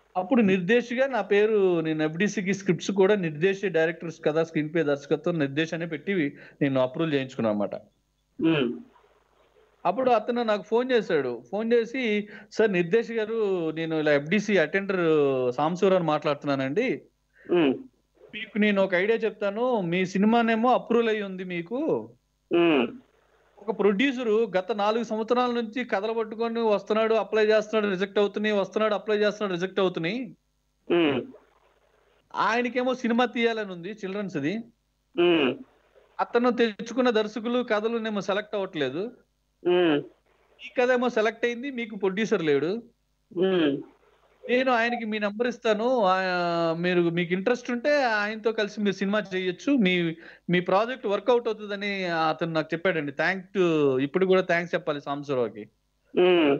అప్పుడు నిర్దేశిగా నా పేరు నేను ఎఫ్డిసికి స్క్రిప్ట్స్ కూడా నిర్దేశి డైరెక్టర్స్ కదా స్క్రీన్ ప్లే దర్శకత్వం నిర్దేశాన్ని పెట్టి నేను అప్రూవల్ చేయించుకున్నాను అనమాట ఉమ్, అప్పుడు అతను నాకు ఫోన్ చేశాడు ఫోన్ చేసి సార్ నిర్దేశ్ గారు నేను ఇలా ఎఫ్డిసి అటెండర్ సాంశూరాన్ని మాట్లాడుతున్నానండి ఉమ్, మీకు నేను ఒక ఐడియా చెప్తాను మీ సినిమానేమో అప్రూవల్ అయ్యి ఉంది మీకు ఉమ్, ఒక ప్రొడ్యూసరు గత నాలుగు సంవత్సరాల నుంచి కథలు పట్టుకొని వస్తున్నాడు అప్లై చేస్తున్నాడు రిజెక్ట్ అవుతున్నాయి వస్తున్నాడు అప్లై చేస్తున్నాడు రిజెక్ట్ అవుతున్నాయి ఉమ్, ఆయనకేమో సినిమా తీయాలని ఉంది చిల్డ్రన్స్ ది ఉమ్, అతను తెచ్చుకున్న దర్శకులు కథలు ఏమో సెలెక్ట్ అవ్వట్లేదు ఉమ్, ఈ కథ ఏమో సెలెక్ట్ అయింది మీకు ప్రొడ్యూసర్ లేడు ఉమ్, నేను ఆయనకి మీ నంబర్ ఇస్తాను ఆ- మీరు మీకు ఇంట్రెస్ట్ ఉంటే ఆయనతో కలిసి మీరు సినిమా చేయొచ్చు మీ మీ ప్రాజెక్ట్ వర్కౌట్ అవుతుందని అతను నాకు చెప్పాడండి థ్యాంక్ ఇప్పుడు కూడా థ్యాంక్స్ చెప్పాలి సాంబశివరావుకి ఉమ్,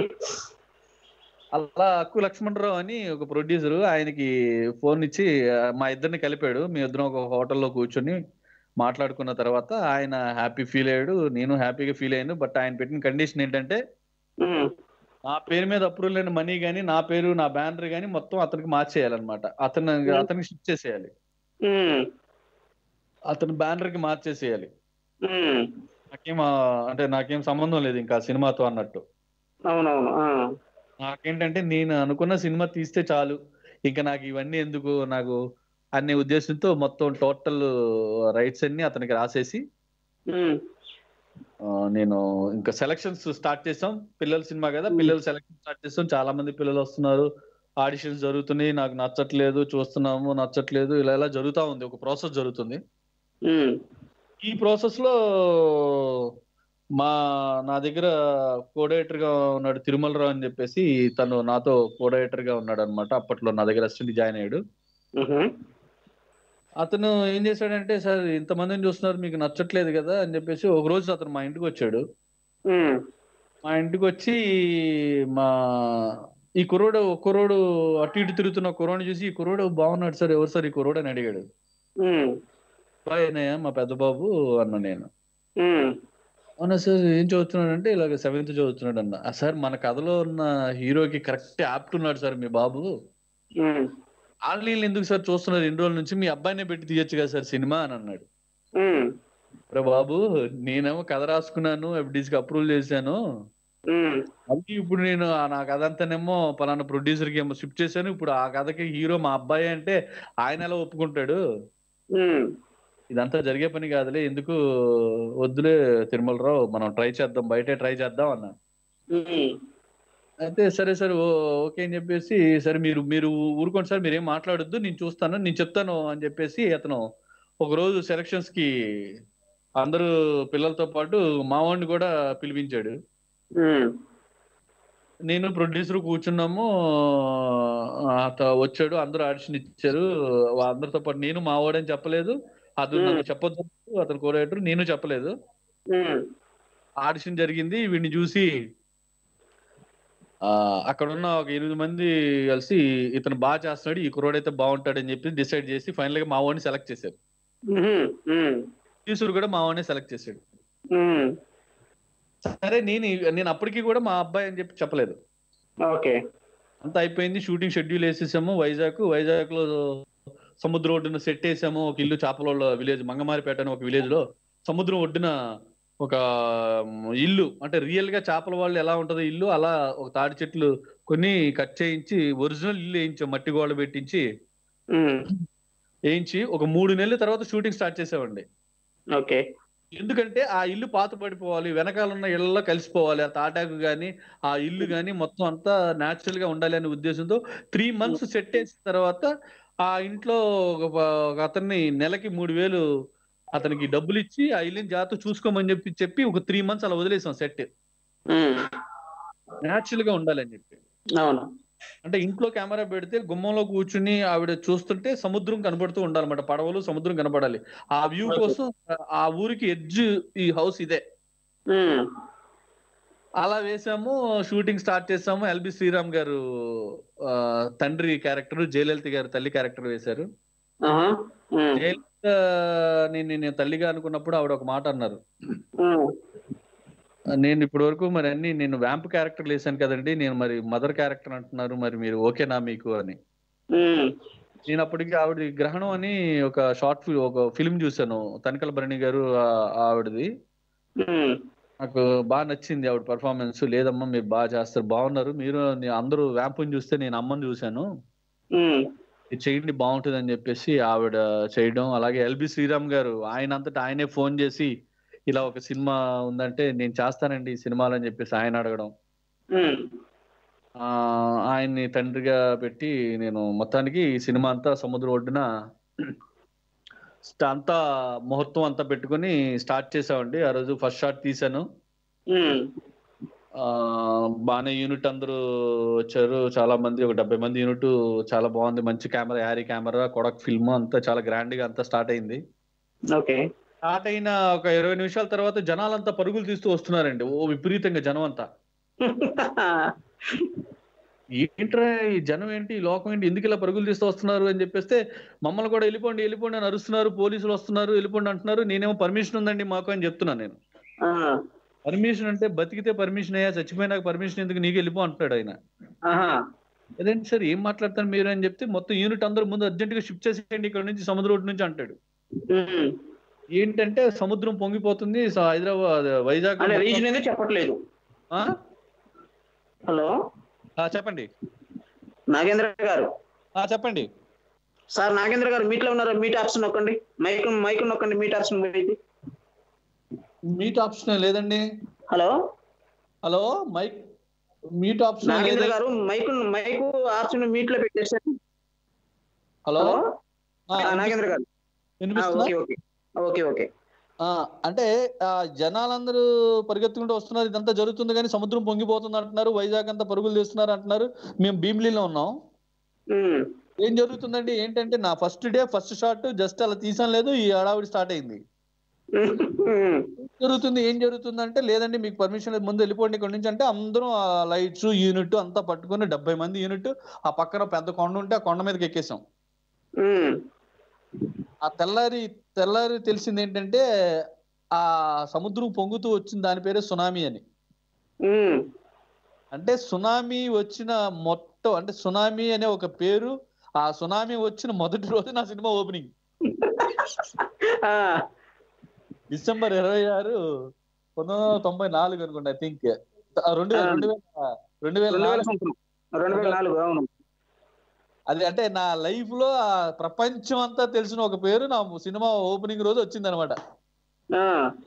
అలా అక్కు లక్ష్మణరావు అని ఒక ప్రొడ్యూసర్ ఆయనకి ఫోన్ ఇచ్చి ఆ, మా ఇద్దరిని కలిపాడు మీ ఇద్దరం ఒక హోటల్లో కూర్చొని మాట్లాడుకున్న తర్వాత ఆయన హ్యాపీ ఫీల్ అయ్యాడు నేను హ్యాపీగా ఫీల్ అయ్యాను బట్ ఆయన పెట్టిన కండిషన్ ఏంటంటే ఉమ్, నా పేరు మీద అప్రూవల్ అయిన మనీ కానీ నా పేరు నా బ్యానర్ కానీ మొత్తం అతనికి మార్చేయాలన్నమాట అతను అతనికి షిఫ్ట్ చేసేయాలి ఉమ్, అతని బ్యానర్ కి మార్చేసేయాలి ఉమ్, నాకేం ఆ, అంటే నాకేం సంబంధం లేదు ఇంకా సినిమాతో అన్నట్టు అవునవును ఆ, నాకేంటంటే నేను అనుకున్న సినిమా తీస్తే చాలు ఇంకా నాకు ఇవన్నీ ఎందుకు నాకు అనే ఉద్దేశంతో మొత్తం టోటల్ రైట్స్ అన్ని అతనికి రాసేసి ఉమ్, ఆ, నేను ఇంకా సెలక్షన్స్ స్టార్ట్ చేసాం పిల్లల సినిమా కదా పిల్లలు సెలక్షన్ స్టార్ట్ చేసాం చాలా మంది పిల్లలు వస్తున్నారు ఆడిషన్స్ జరుగుతున్నాయి నాకు నచ్చట్లేదు చూస్తున్నాము నచ్చట్లేదు ఇలా ఇలా జరుగుతా ఉంది ఒక ప్రాసెస్ జరుగుతుంది ఉమ్, ఈ ప్రాసెస్ లో మా నా దగ్గర కోడైటర్ గా ఉన్నాడు తిరుమలరావు అని చెప్పేసి తను నాతో కోడైటర్ గా ఉన్నాడు అనమాట అప్పట్లో నా దగ్గర అసిస్టెంట్ జాయిన్ అయ్యాడు ఉహు, అతను ఏం చేశాడంటే సార్ ఇంతమందిని చూస్తున్నారు మీకు నచ్చట్లేదు కదా అని చెప్పేసి ఒక రోజు అతను మా ఇంటికి వచ్చాడు ఉమ్, మా ఇంటికి వచ్చి మా ఈ కుర్రోడు ఒక కుర్రోడు అటు ఇటు తిరుగుతున్న కుర్రోడిని చూసి ఈ కుర్రోడు బాగున్నాడు సార్ ఎవరు సార్ ఈ కుర్రోడు అని అడిగాడు ఉమ్, బాయ్ మా పెద్ద బాబు అన్న నేను ఉమ్, అవునా సార్ ఏం చదువుతున్నాడు అంటే ఇలాగ సెవెంత్ చదువుతున్నాడు అన్న "ఆ సార్ మన కథలో ఉన్న హీరోకి కరెక్ట్ యాప్ట్ ఉన్నాడు సార్ మీ బాబు ఉమ్, ఆన్లైన్ ఎందుకు సార్ చూస్తున్నారు ఎన్ని రోజుల నుంచి మీ అబ్బాయినే పెట్టి తీయొచ్చు కదా సార్ సినిమా అని అన్నాడు ఉమ్, రే బాబు నేనేమో కథ రాసుకున్నాను ఎఫ్డీస్ కి అప్రూవల్ చేశాను ఉమ్, మళ్ళీ ఇప్పుడు నేను ఆ నా కథ అంతానేమో పలానా ప్రొడ్యూసర్ కి ఏమో షిఫ్ట్ చేశాను ఇప్పుడు ఆ కథకి హీరో మా అబ్బాయి అంటే ఆయన ఎలా ఒప్పుకుంటాడు ఉమ్, ఇదంతా జరిగే పని కాదులే ఎందుకు వద్దులే తిరుమలరావు మనం ట్రై చేద్దాం బయటే ట్రై చేద్దాం అన్నా ఉమ్, అయితే సరే సరే ఓ- ఓకే అని చెప్పేసి సరే మీరు మీరు ఊరుకోండి సార్ మీరేం మాట్లాడొద్దు నేను చూస్తాను నేను చెప్తాను అని చెప్పేసి అతను ఒక రోజు సెలక్షన్స్ కి అందరూ పిల్లలతో పాటు మావాడిని కూడా పిలిపించాడు ఉమ్, నేను ప్రొడ్యూసర్ కూర్చున్నాము ఆ, అత వచ్చాడు అందరూ ఆడిషన్ ఇచ్చారు వా- అందరితో పాటు నేను మావాడని చెప్పలేదు అతను నాకు చెప్పొద్దు అతను కోరేటర్ నేను చెప్పలేదు ఉమ్, ఆడిషన్ జరిగింది వీడిని చూసి ఆ అక్కడ ఉన్న ఒక ఎనిమిది మంది కలిసి ఇతను బాగా చేస్తున్నాడు ఈ కుర్రోడైతే బాగుంటాడని చెప్పి డిసైడ్ చేసి ఫైనల్ గా మా వాడిని సెలెక్ట్ చేశారు ఉమ్, ఉమ్, ప్రొడ్యూసర్ కూడా మా వాడిని సెలెక్ట్ చేశాడు ఉమ్, సరే నేను నేను అప్పటికి కూడా మా అబ్బాయి అని చెప్పి చెప్పలేదు ఓకే అంతా అయిపోయింది షూటింగ్ షెడ్యూల్ వేసేసాము వైజాగ్ వైజాగ్ లో సముద్రం ఒడ్డున సెట్ వేసాము ఒక ఇల్లు చేపల విలేజ్ మంగమారిపేట అని ఒక విలేజ్ లో సముద్రం ఒడ్డున ఒక మ్, ఇల్లు అంటే రియల్ గా చేపల వాళ్ళు ఎలా ఉంటుందో ఇల్లు అలా ఒక తాడి చెట్లు కొన్ని కట్ చేయించి ఒరిజినల్ ఇల్లు వేయించాం మట్టి గోడ పెట్టించి ఉమ్, వేయించి ఒక మూడు నెలల తర్వాత షూటింగ్ స్టార్ట్ చేసామండి ఓకే ఎందుకంటే ఆ ఇల్లు పాత పడిపోవాలి వెనకాల ఉన్న ఇళ్లలో కలిసిపోవాలి ఆ తాటాకు గాని ఆ ఇల్లు గాని మొత్తం అంతా న్యాచురల్ గా ఉండాలి అనే ఉద్దేశంతో త్రీ మంత్స్ సెట్ చేసిన తర్వాత ఆ ఇంట్లో ఒక ప- ఒక అతన్ని నెలకి మూడు వేలు అతనికి డబ్బులు ఇచ్చి ఆ ఇల్లుని జాగ్రత్త చూసుకోమని చెప్పి చెప్పి ఒక త్రీ మంత్స్ అలా వదిలేసాం సెట్ ఉమ్, న్యాచురల్ గా ఉండాలని చెప్పి అవును అంటే ఇంట్లో కెమెరా పెడితే గుమ్మంలో కూర్చుని ఆవిడ చూస్తుంటే సముద్రం కనబడుతూ ఉండాలన్నమాట పడవలు సముద్రం కనబడాలి ఆ వ్యూ కోసం ఆ ఊరికి ఎడ్జ్ ఈ హౌస్ ఇదే ఉమ్, అలా వేసాము షూటింగ్ స్టార్ట్ చేసాము ఎల్బి శ్రీరామ్ గారు ఆ, తండ్రి క్యారెక్టర్ జయలలిత గారు తల్లి క్యారెక్టర్ వేశారు ఆహా, ఉమ్, జయలలిత నేను నేను తల్లిగా అనుకున్నప్పుడు ఆవిడ ఒక మాట అన్నారు ఉమ్, నేను ఇప్పటి వరకు మరి అన్ని నేను వ్యాంప్ క్యారెక్టర్ వేసాను కదండి నేను మరి మదర్ క్యారెక్టర్ అంటున్నారు మరి మీరు ఓకేనా మీకు అని ఉమ్, నేను అప్పటికి ఆవిడ గ్రహణం అని ఒక షార్ట్ ఫిల్మ్ ఒక ఫిల్మ్ చూశాను తనకల భరణి గారు ఆ- ఆవిడది ఉమ్, నాకు బాగా నచ్చింది ఆవిడ పర్ఫార్మెన్స్ లేదమ్మా మీరు బాగా చేస్తారు బాగున్నారు మీరు నే- అందరూ వ్యాంపుని చూస్తే నేను అమ్మని చూశాను ఉమ్, ఇది చేయండి బాగుంటుంది అని చెప్పేసి ఆవిడ చేయడం అలాగే ఎల్బి శ్రీరామ్ గారు ఆయన అంతటా ఆయనే ఫోన్ చేసి ఇలా ఒక సినిమా ఉందంటే నేను చేస్తానండి ఈ సినిమాలు అని చెప్పేసి ఆయన అడగడం ఉమ్, ఆ ఆయన్ని తండ్రిగా పెట్టి నేను మొత్తానికి ఈ సినిమా అంతా సముద్ర ఒడ్డున sta- అంతా ముహూర్తం అంతా పెట్టుకొని స్టార్ట్ చేసామండి ఆ రోజు ఫస్ట్ షాట్ తీశాను ఉమ్, ఆ బాగానే యూనిట్ అందరూ వచ్చారు చాలా మంది ఒక డెబ్బై మంది యూనిట్ చాలా బాగుంది మంచి camera Arri camera Kodak film అంతా చాలా గ్రాండ్ గా అంతా స్టార్ట్ అయింది ఓకే స్టార్ట్ అయిన ఒక ఇరవై నిమిషాల తర్వాత జనాలంతా పరుగులు తీస్తూ వస్తున్నారండి ఓ విపరీతంగా జనం అంతా ఏంట్రా ఈ జనం ఏంటి ఈ లోకం ఏంటి ఎందుకు ఇలా పరుగులు తీస్తూ వస్తున్నారు అని చెప్పేస్తే మమ్మల్ని కూడా వెళ్ళిపోండి వెళ్ళిపోండి అని అరుస్తున్నారు పోలీసులు వస్తున్నారు వెళ్ళిపోండి అంటున్నారు నేనేమో పర్మిషన్ ఉందండి మాకు అని చెప్తున్నాను నేను ఆ, పర్మిషన్ అంటే బతికితే పర్మిషన్ అయ్యా చచ్చిపోయినాక పర్మిషన్ ఎందుకు నీకు వెళ్ళిపో అంటాడు ఆయన ఆహా, అదేంటి సార్ ఏం మాట్లాడతారు మీరు అని చెప్తే మొత్తం యూనిట్ అందరూ ముందు అర్జెంట్ గా షిఫ్ట్ చేసేయండి ఇక్కడ నుంచి సముద్రం ఒడ్డు నుంచి అంటాడు ఉమ్. ఏంటంటే సముద్రం పొంగిపోతుంది సో హైదరాబాద్ వైజాగ్ అంటే రీజన్ ఏదో చెప్పట్లేదు ఆ? హలో ఆ, చెప్పండి నాగేంద్ర గారు ఆ, చెప్పండి సార్ నాగేంద్ర గారు మీట్లో ఉన్నారు మీట్ ఆప్షన్ నొక్కండి మైక్ మైక్ నొక్కండి మీట్ ఆప్షన్ మీది మీట్ ఆప్షన్ లేదండి hello hello mic mute option Nagendra లేదా గారు మైక్ మైక్ ఆప్షన్ మీట్ లో పెట్టేశారు హలో హలో ఆ, ఆ, నాగేంద్ర గారు ఆ, వినిపిస్తుందా ఓకే ఓకే ఓకే ఓకే ఆ, అంటే ఆ, జనాలందరూ పరిగెత్తుకుంటూ వస్తున్నారు ఇదంతా జరుగుతుంది కానీ సముద్రం పొంగిపోతుంది అంటున్నారు వైజాగ్ అంతా పరుగులు తీస్తున్నారు అంటున్నారు మేము భీమిలీలో ఉన్నాం ఉమ్, ఏం జరుగుతుందండి ఏంటంటే నా first day first shot just అలా తీసాను లేదు ఈ హడావిడి స్టార్ట్ అయింది ఉమ్, ఏం జరుగుతుంది ఏం జరుగుతుంది అంటే లేదండి మీకు పర్మిషన్ లేదు ముందు వెళ్ళిపోండి ఇక్కడ నుంచి అంటే అందరం ఆ లైట్స్ యూనిట్ అంతా పట్టుకొని డెబ్బై మంది యూనిట్ ఆ పక్కన పెద్ద కొండ ఉంటే ఆ కొండ మీదకి ఎక్కేసాం ఉమ్, ఆ తెల్లారి తెల్లారి తెలిసింది ఏంటంటే ఆ సముద్రం పొంగుతూ వచ్చిన దాని పేరే సునామీ అని ఉమ్. అంటే సునామీ వచ్చిన మొత్తం అంటే సునామీ అనే ఒక పేరు ఆ సునామీ వచ్చిన మొదటి రోజు నా సినిమా ఓపెనింగ్ ఆ, డిసెంబర్ ఇరవై ఆరు పంతొమ్మిది వందల తొంభై నాలుగు అనుకుంటా ఐ థింక్ రెండు వేల రెండు వేల రెండు వేల రెండు వేల నాలుగు సంవత్సరం రెండు వేల నాలుగు అవును అది అంటే నా లైఫ్ లో ఆ ప్రపంచం అంతా తెలిసిన ఒక పేరు నా సినిమా ఓపెనింగ్ రోజు వచ్చింది అనమాట ఆ,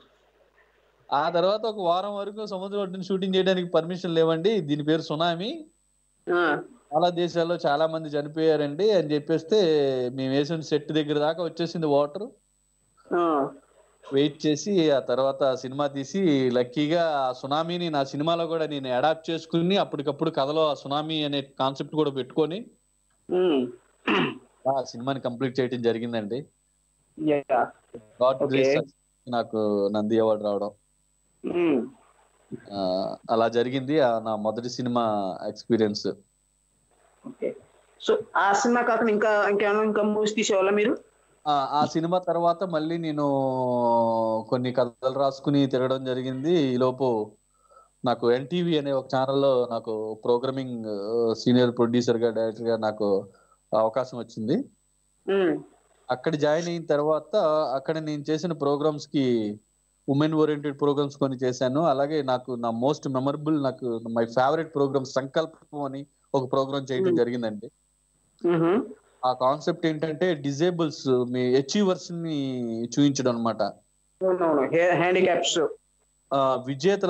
ఆ తర్వాత ఒక వారం వరకు సముద్రం ఒడ్డున షూటింగ్ చేయడానికి పర్మిషన్ లేవండి దీని పేరు సునామీ ఆ, చాలా దేశాల్లో చాలా మంది చనిపోయారండి అని చెప్పేస్తే మేము వేసిన సెట్ దగ్గర దాకా వచ్చేసింది వాటర్ ఆ, వెయిట్ చేసి ఆ తర్వాత సినిమా తీసి లక్కీగా ఆ సునామీని నా సినిమాలో కూడా నేను అడాప్ట్ చేసుకుని అప్పటికప్పుడు కథలో ఆ సునామీ అనే కాన్సెప్ట్ కూడా పెట్టుకొని ఉమ్, ఆ సినిమాని కంప్లీట్ చేయడం జరిగిందండి యా, గాడ్ Okay. గ్రేస్ నాకు నంది అవార్డు రావడం ఉమ్. ఆ, అలా జరిగింది ఆ నా మొదటి సినిమా ఎక్స్పీరియన్స్ ఓకే సో ఆ సినిమా కాకుండా ఇంకా ఇంకేమైనా ఇంకా మూవీస్ తీసేవాళ్ళ మీరు ఆ ఆ సినిమా తర్వాత మళ్ళీ నేను కొన్ని కథలు రాసుకుని తిరగడం జరిగింది ఈ లోపు నాకు ఎన్టీవీ అనే ఒక ఛానల్లో నాకు ప్రోగ్రామింగ్ సీనియర్ ప్రొడ్యూసర్ గా డైరెక్టర్ గా నాకు అవకాశం వచ్చింది ఉమ్, అక్కడ జాయిన్ అయిన తర్వాత అక్కడ నేను చేసిన ప్రోగ్రామ్స్ కి ఉమెన్ ఓరియంటెడ్ ప్రోగ్రామ్స్ కొన్ని చేశాను అలాగే నాకు నా మోస్ట్ మెమరబుల్ నాకు మై ఫేవరెట్ ప్రోగ్రామ్ సంకల్పం అని ఒక ప్రోగ్రామ్ చేయడం Hmm. జరిగిందండి మ్హూ. ఆ కాన్సెప్ట్ ఏంటంటే డిజేబుల్స్ మీ అచీవర్స్ ని చూపించడం అనమాట అవునవును హ్యాండిక్యాప్స్ విజేతల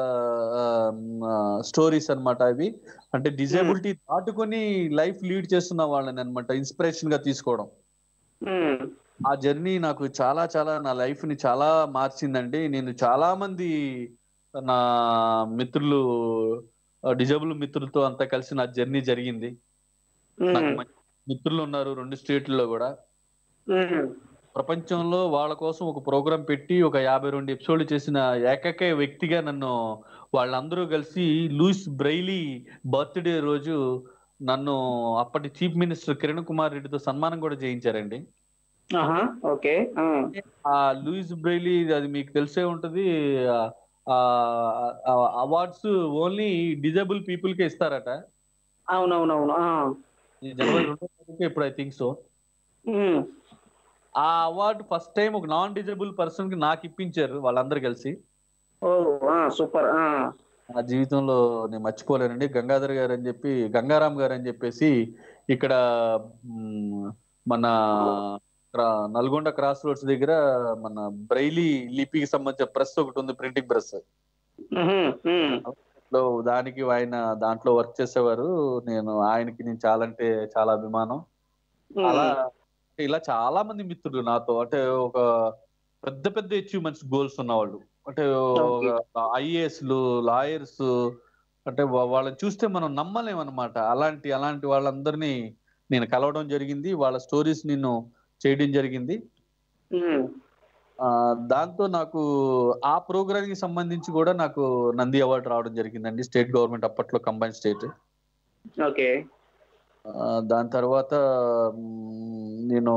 స్టోరీస్ అన్నమాట అవి అంటే డిజేబిలిటీ దాటుకొని లైఫ్ లీడ్ చేస్తున్న వాళ్ళని అన్నమాట ఇన్స్పిరేషన్ గా తీసుకోవడం ఆ జర్నీ నాకు చాలా చాలా నా లైఫ్ ని చాలా మార్చిందండి నేను చాలా మంది నా మిత్రులు డిజేబుల్ మిత్రులతో అంతా కలిసి నా జర్నీ జరిగింది నాకు మంచి మిత్రులు ఉన్నారు రెండు స్టేట్లలో కూడా ప్రపంచంలో వాళ్ళ కోసం ఒక ప్రోగ్రాం పెట్టి ఒక యాభై రెండు ఎపిసోడ్లు చేసిన ఏకైక వ్యక్తిగా నన్ను వాళ్ళందరూ కలిసి లూయిస్ బ్రైలీ బర్త్డే రోజు నన్ను అప్పటి చీఫ్ మినిస్టర్ కిరణ్ కుమార్ రెడ్డితో సన్మానం కూడా చేయించారండి ఓకే ఆ లూయిస్ బ్రైలీ అది మీకు తెలిసే ఉంటది ఆ- అవార్డ్స్ ఓన్లీ డిజేబుల్ పీపుల్ కే ఇస్తారట అవునవునవును ఆ. ఈ జనవరి రెండో తారీఖు ఇప్పుడు ఐ థింక్ సో ఉమ్. ఆ అవార్డు ఫస్ట్ టైం ఒక నాన్ డిజేబుల్ పర్సన్ కి నాకు ఇప్పించారు వాళ్ళందరూ కలిసి ఓ ఆ, సూపర్ ఆ. నా జీవితంలో నేను మర్చిపోలేనండి గంగాధర్ గారు అని చెప్పి గంగారాం గారు అని చెప్పేసి ఇక్కడ మ్, మన క్రా- నల్గొండ క్రాస్ రోడ్స్ దగ్గర మన బ్రైలీ లిపికి సంబంధించిన ప్రెస్ ఒకటి ఉంది ప్రింటింగ్ ప్రెస్ ఉహు, ఉమ్. లో దానికి ఆయన దాంట్లో వర్క్ చేసేవారు నేను ఆయనకి నేను చాలా అంటే చాలా అభిమానం ఉమ్. అలా ఇలా చాలా మంది మిత్రులు నాతో అంటే ఒక పెద్ద పెద్ద అచీవ్మెంట్స్ గోల్స్ ఉన్నవాళ్ళు అంటే ఐఏఎస్ లు లాయర్స్ అంటే వా- వాళ్ళని చూస్తే మనం నమ్మలేమన్నమాట అలాంటి అలాంటి వాళ్ళందరినీ నేను కలవడం జరిగింది వాళ్ళ స్టోరీస్ నేను చేయడం జరిగింది ఉమ్. ఆ దాంతో నాకు ఆ ప్రోగ్రామ్ కి సంబంధించి కూడా నాకు నంది అవార్డు రావడం జరిగిందండి స్టేట్ గవర్నమెంట్ అప్పట్లో కంబైన్ స్టేట్ ఓకే దాని తర్వాత మ్, నేను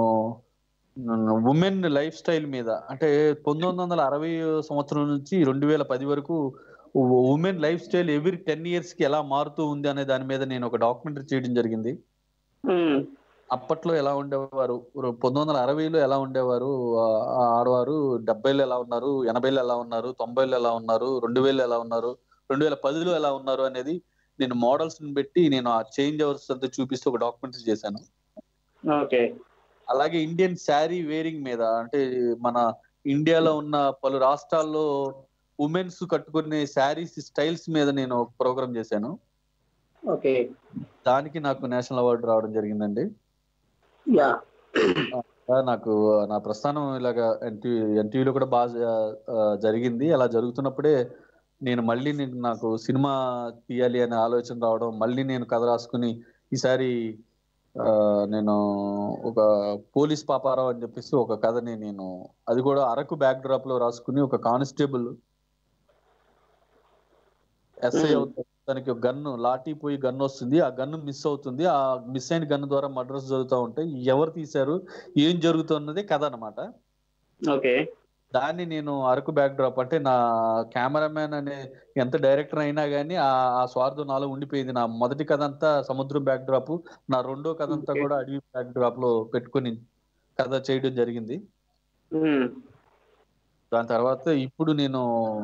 ఉమెన్ లైఫ్ స్టైల్ మీద అంటే పంతొమ్మిది వందల అరవై సంవత్సరం నుంచి రెండు వేల పది వరకు women lifestyle every ten years కి ఎలా మారుతూ ఉంది అనే దాని మీద నేను ఒక డాక్యుమెంటరీ చేయడం జరిగింది ఉమ్. అప్పట్లో ఎలా ఉండేవారు పంతొమ్మిది వందల అరవైలో ఎలా ఉండేవారు ఆ ఆ ఆడవారు డెబ్బైలో ఎలా ఉన్నారు ఎనభైలో ఎలా ఉన్నారు తొంభైలో ఎలా ఉన్నారు రెండు వేలు ఎలా ఉన్నారు రెండు వేల పదిలో ఎలా ఉన్నారు అనేది నేను మోడల్స్ ని పెట్టి నేను ఆ చేంజ్ అవర్స్ అంతా చూపిస్తూ ఒక డాక్యుమెంటరీ చేశాను ఓకే అలాగే ఇండియన్ శారీ వేరింగ్ మీద అంటే మన ఇండియాలో ఉన్న పలు రాష్ట్రాల్లో ఉమెన్స్ కట్టుకునే శారీస్ స్టైల్స్ మీద నేను ఒక ప్రోగ్రామ్ చేశాను ఓకే దానికి నాకు నేషనల్ అవార్డు రావడం జరిగిందండి యా ఆ, నాకు నా ప్రస్థానం ఇలాగా ఎన్టీ ఎన్టీవీలో కూడా బాగా ఆ, జరిగింది అలా జరుగుతున్నప్పుడే నేను మళ్ళీ నేను నాకు సినిమా తీయాలి అనే ఆలోచన రావడం మళ్ళీ నేను కథ రాసుకుని ఈసారి ఆ, నేను ఒక పోలీస్ పాపారావు అని చెప్పేసి ఒక కథని నేను అది కూడా అరకు బ్యాక్ డ్రాప్ లో రాసుకుని ఒక కానిస్టేబుల్ ఎస్ఐ Hmm. అవుతాడు తనకి ఒక గన్ను లాఠీ పోయి గన్ను వస్తుంది ఆ గన్ను మిస్ అవుతుంది ఆ మిస్ అయిన గన్ను ద్వారా మర్డర్స్ జరుగుతూ ఉంటాయి ఎవరు తీశారు ఏం జరుగుతున్నది కథ అన్నమాట ఓకే దాన్ని నేను అరకు బ్యాక్ డ్రాప్ అంటే నా కెమెరామ్యాన్ అనే ఎంత డైరెక్టర్ అయినా కానీ ఆ ఆ స్వార్థం నాలో ఉండిపోయింది నా మొదటి కథ అంతా సముద్రం బ్యాక్ డ్రాప్ నా రెండో కథ అంతా Okay. కూడా అడవి బ్యాక్ డ్రాప్ లో పెట్టుకుని కథ చేయడం జరిగింది ఉమ్. దాని తర్వాత ఇప్పుడు నేను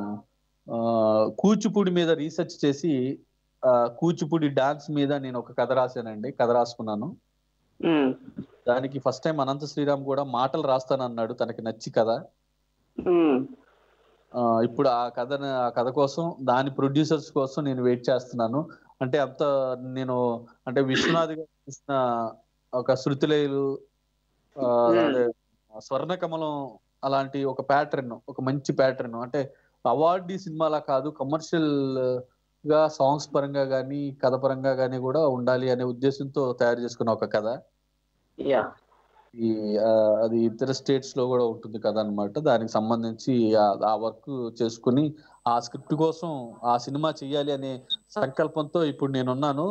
ఆ, కూచిపూడి మీద రీసెర్చ్ చేసి ఆ, కూచిపూడి డాన్స్ మీద నేను ఒక కథ రాశానండి కథ రాసుకున్నాను ఉమ్. దానికి ఫస్ట్ టైం అనంత శ్రీరామ్ కూడా మాటలు రాస్తానన్నాడు తనకి నచ్చి కథ ఉమ్. ఆ, ఇప్పుడు ఆ కథ ఆ కథ కోసం దాని ప్రొడ్యూసర్స్ కోసం నేను వెయిట్ చేస్తున్నాను అంటే అంత నేను అంటే విశ్వనాథ్ గారు చూసిన ఒక శృతిలయలు ఆ, Hmm. అదే స్వర్ణ కమలం అలాంటి ఒక ప్యాటర్న్ ఒక మంచి ప్యాటర్న్ అంటే అవార్డీ సినిమాలా కాదు కమర్షియల్ గా సాంగ్స్ పరంగా కానీ కథ పరంగా కానీ కూడా ఉండాలి అనే ఉద్దేశంతో తయారు చేసుకున్న ఒక కథ యా ఈ ఆ, అది ఇతర స్టేట్స్ లో కూడా ఉంటుంది కదా అన్నమాట దానికి సంబంధించి ఆ- ఆ వర్క్ చేసుకుని ఆ స్క్రిప్ట్ కోసం ఆ సినిమా చెయ్యాలి అనే సంకల్పంతో ఇప్పుడు నేనున్నాను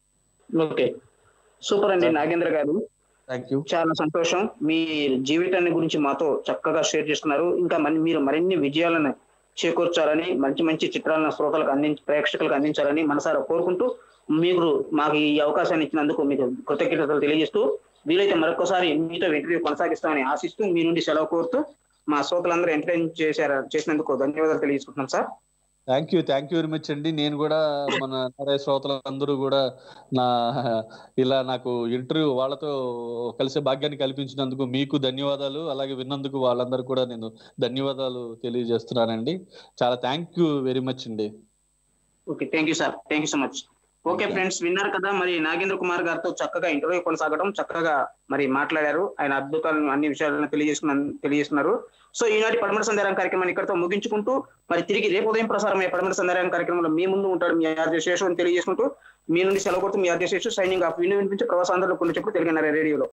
ఓకే సూపర్ అండి నాగేంద్ర గారు థ్యాంక్ యూ చాలా సంతోషం మీ జీవితాన్ని గురించి మాతో చక్కగా షేర్ చేస్తున్నారు ఇంకా మరి- మీరు మరిన్ని విజయాలను చేకూర్చాలని మంచి మంచి చిత్రాలను శ్రోతలకు అందించి ప్రేక్షకులకు అందించాలని మనసారా కోరుకుంటూ మీరు మాకు ఈ అవకాశాన్ని ఇచ్చినందుకు మీకు కృతజ్ఞతలు తెలియజేస్తూ వీలైతే మరొకసారి మీతో ఇంటర్వ్యూ కొనసాగిస్తామని ఆశిస్తూ మీ నుండి సెలవు కోరుతూ మా శ్రోతలందరూ ఎంటర్టైన్ చేశారు చేసినందుకు ధన్యవాదాలు తెలియజేసుకుంటున్నాం sir thank you thank you very much అండి నేను కూడా మన నరే శ్రోతలందరూ కూడా నా ఇలా నాకు ఇంటర్వ్యూ వాళ్ళతో కలిసే భాగ్యాన్ని కల్పించినందుకు మీకు ధన్యవాదాలు అలాగే విన్నందుకు వాళ్ళందరూ కూడా నేను ధన్యవాదాలు తెలియజేస్తున్నానండి చాలా థ్యాంక్ యూ వెరీ మచ్ అండి okay thank you sir thank you so much okay Okay. Friends విన్నారు కదా మరి నాగేంద్ర కుమార్ గారితో చక్కగా ఇంటర్వ్యూ కొనసాగడం చక్కగా మరి మాట్లాడారు ఆయన అద్భుతాలను అన్ని విషయాలను తెలియజేసుకున్న తెలియజేస్తున్నారు సో ఈనాటి పడమట సందేహం కార్యక్రమాన్ని ఇక్కడితో ముగించుకుంటూ మరి తిరిగి రేపు ఉదయం ప్రసారమయ్యే పడమట సందేహం కార్యక్రమంలో మీ ముందు ఉంటాడు మీ ఆర్జే శేషు అని తెలియజేసుకుంటూ మీ నుండి సెలవు కొడుతూ మీ ఆర్జే శేషు సైనింగ్ ఆఫ్ విను వినిపించి ప్రవాసాంధ్రలో కొన్ని చెప్పు తెలుగు రేడియోలో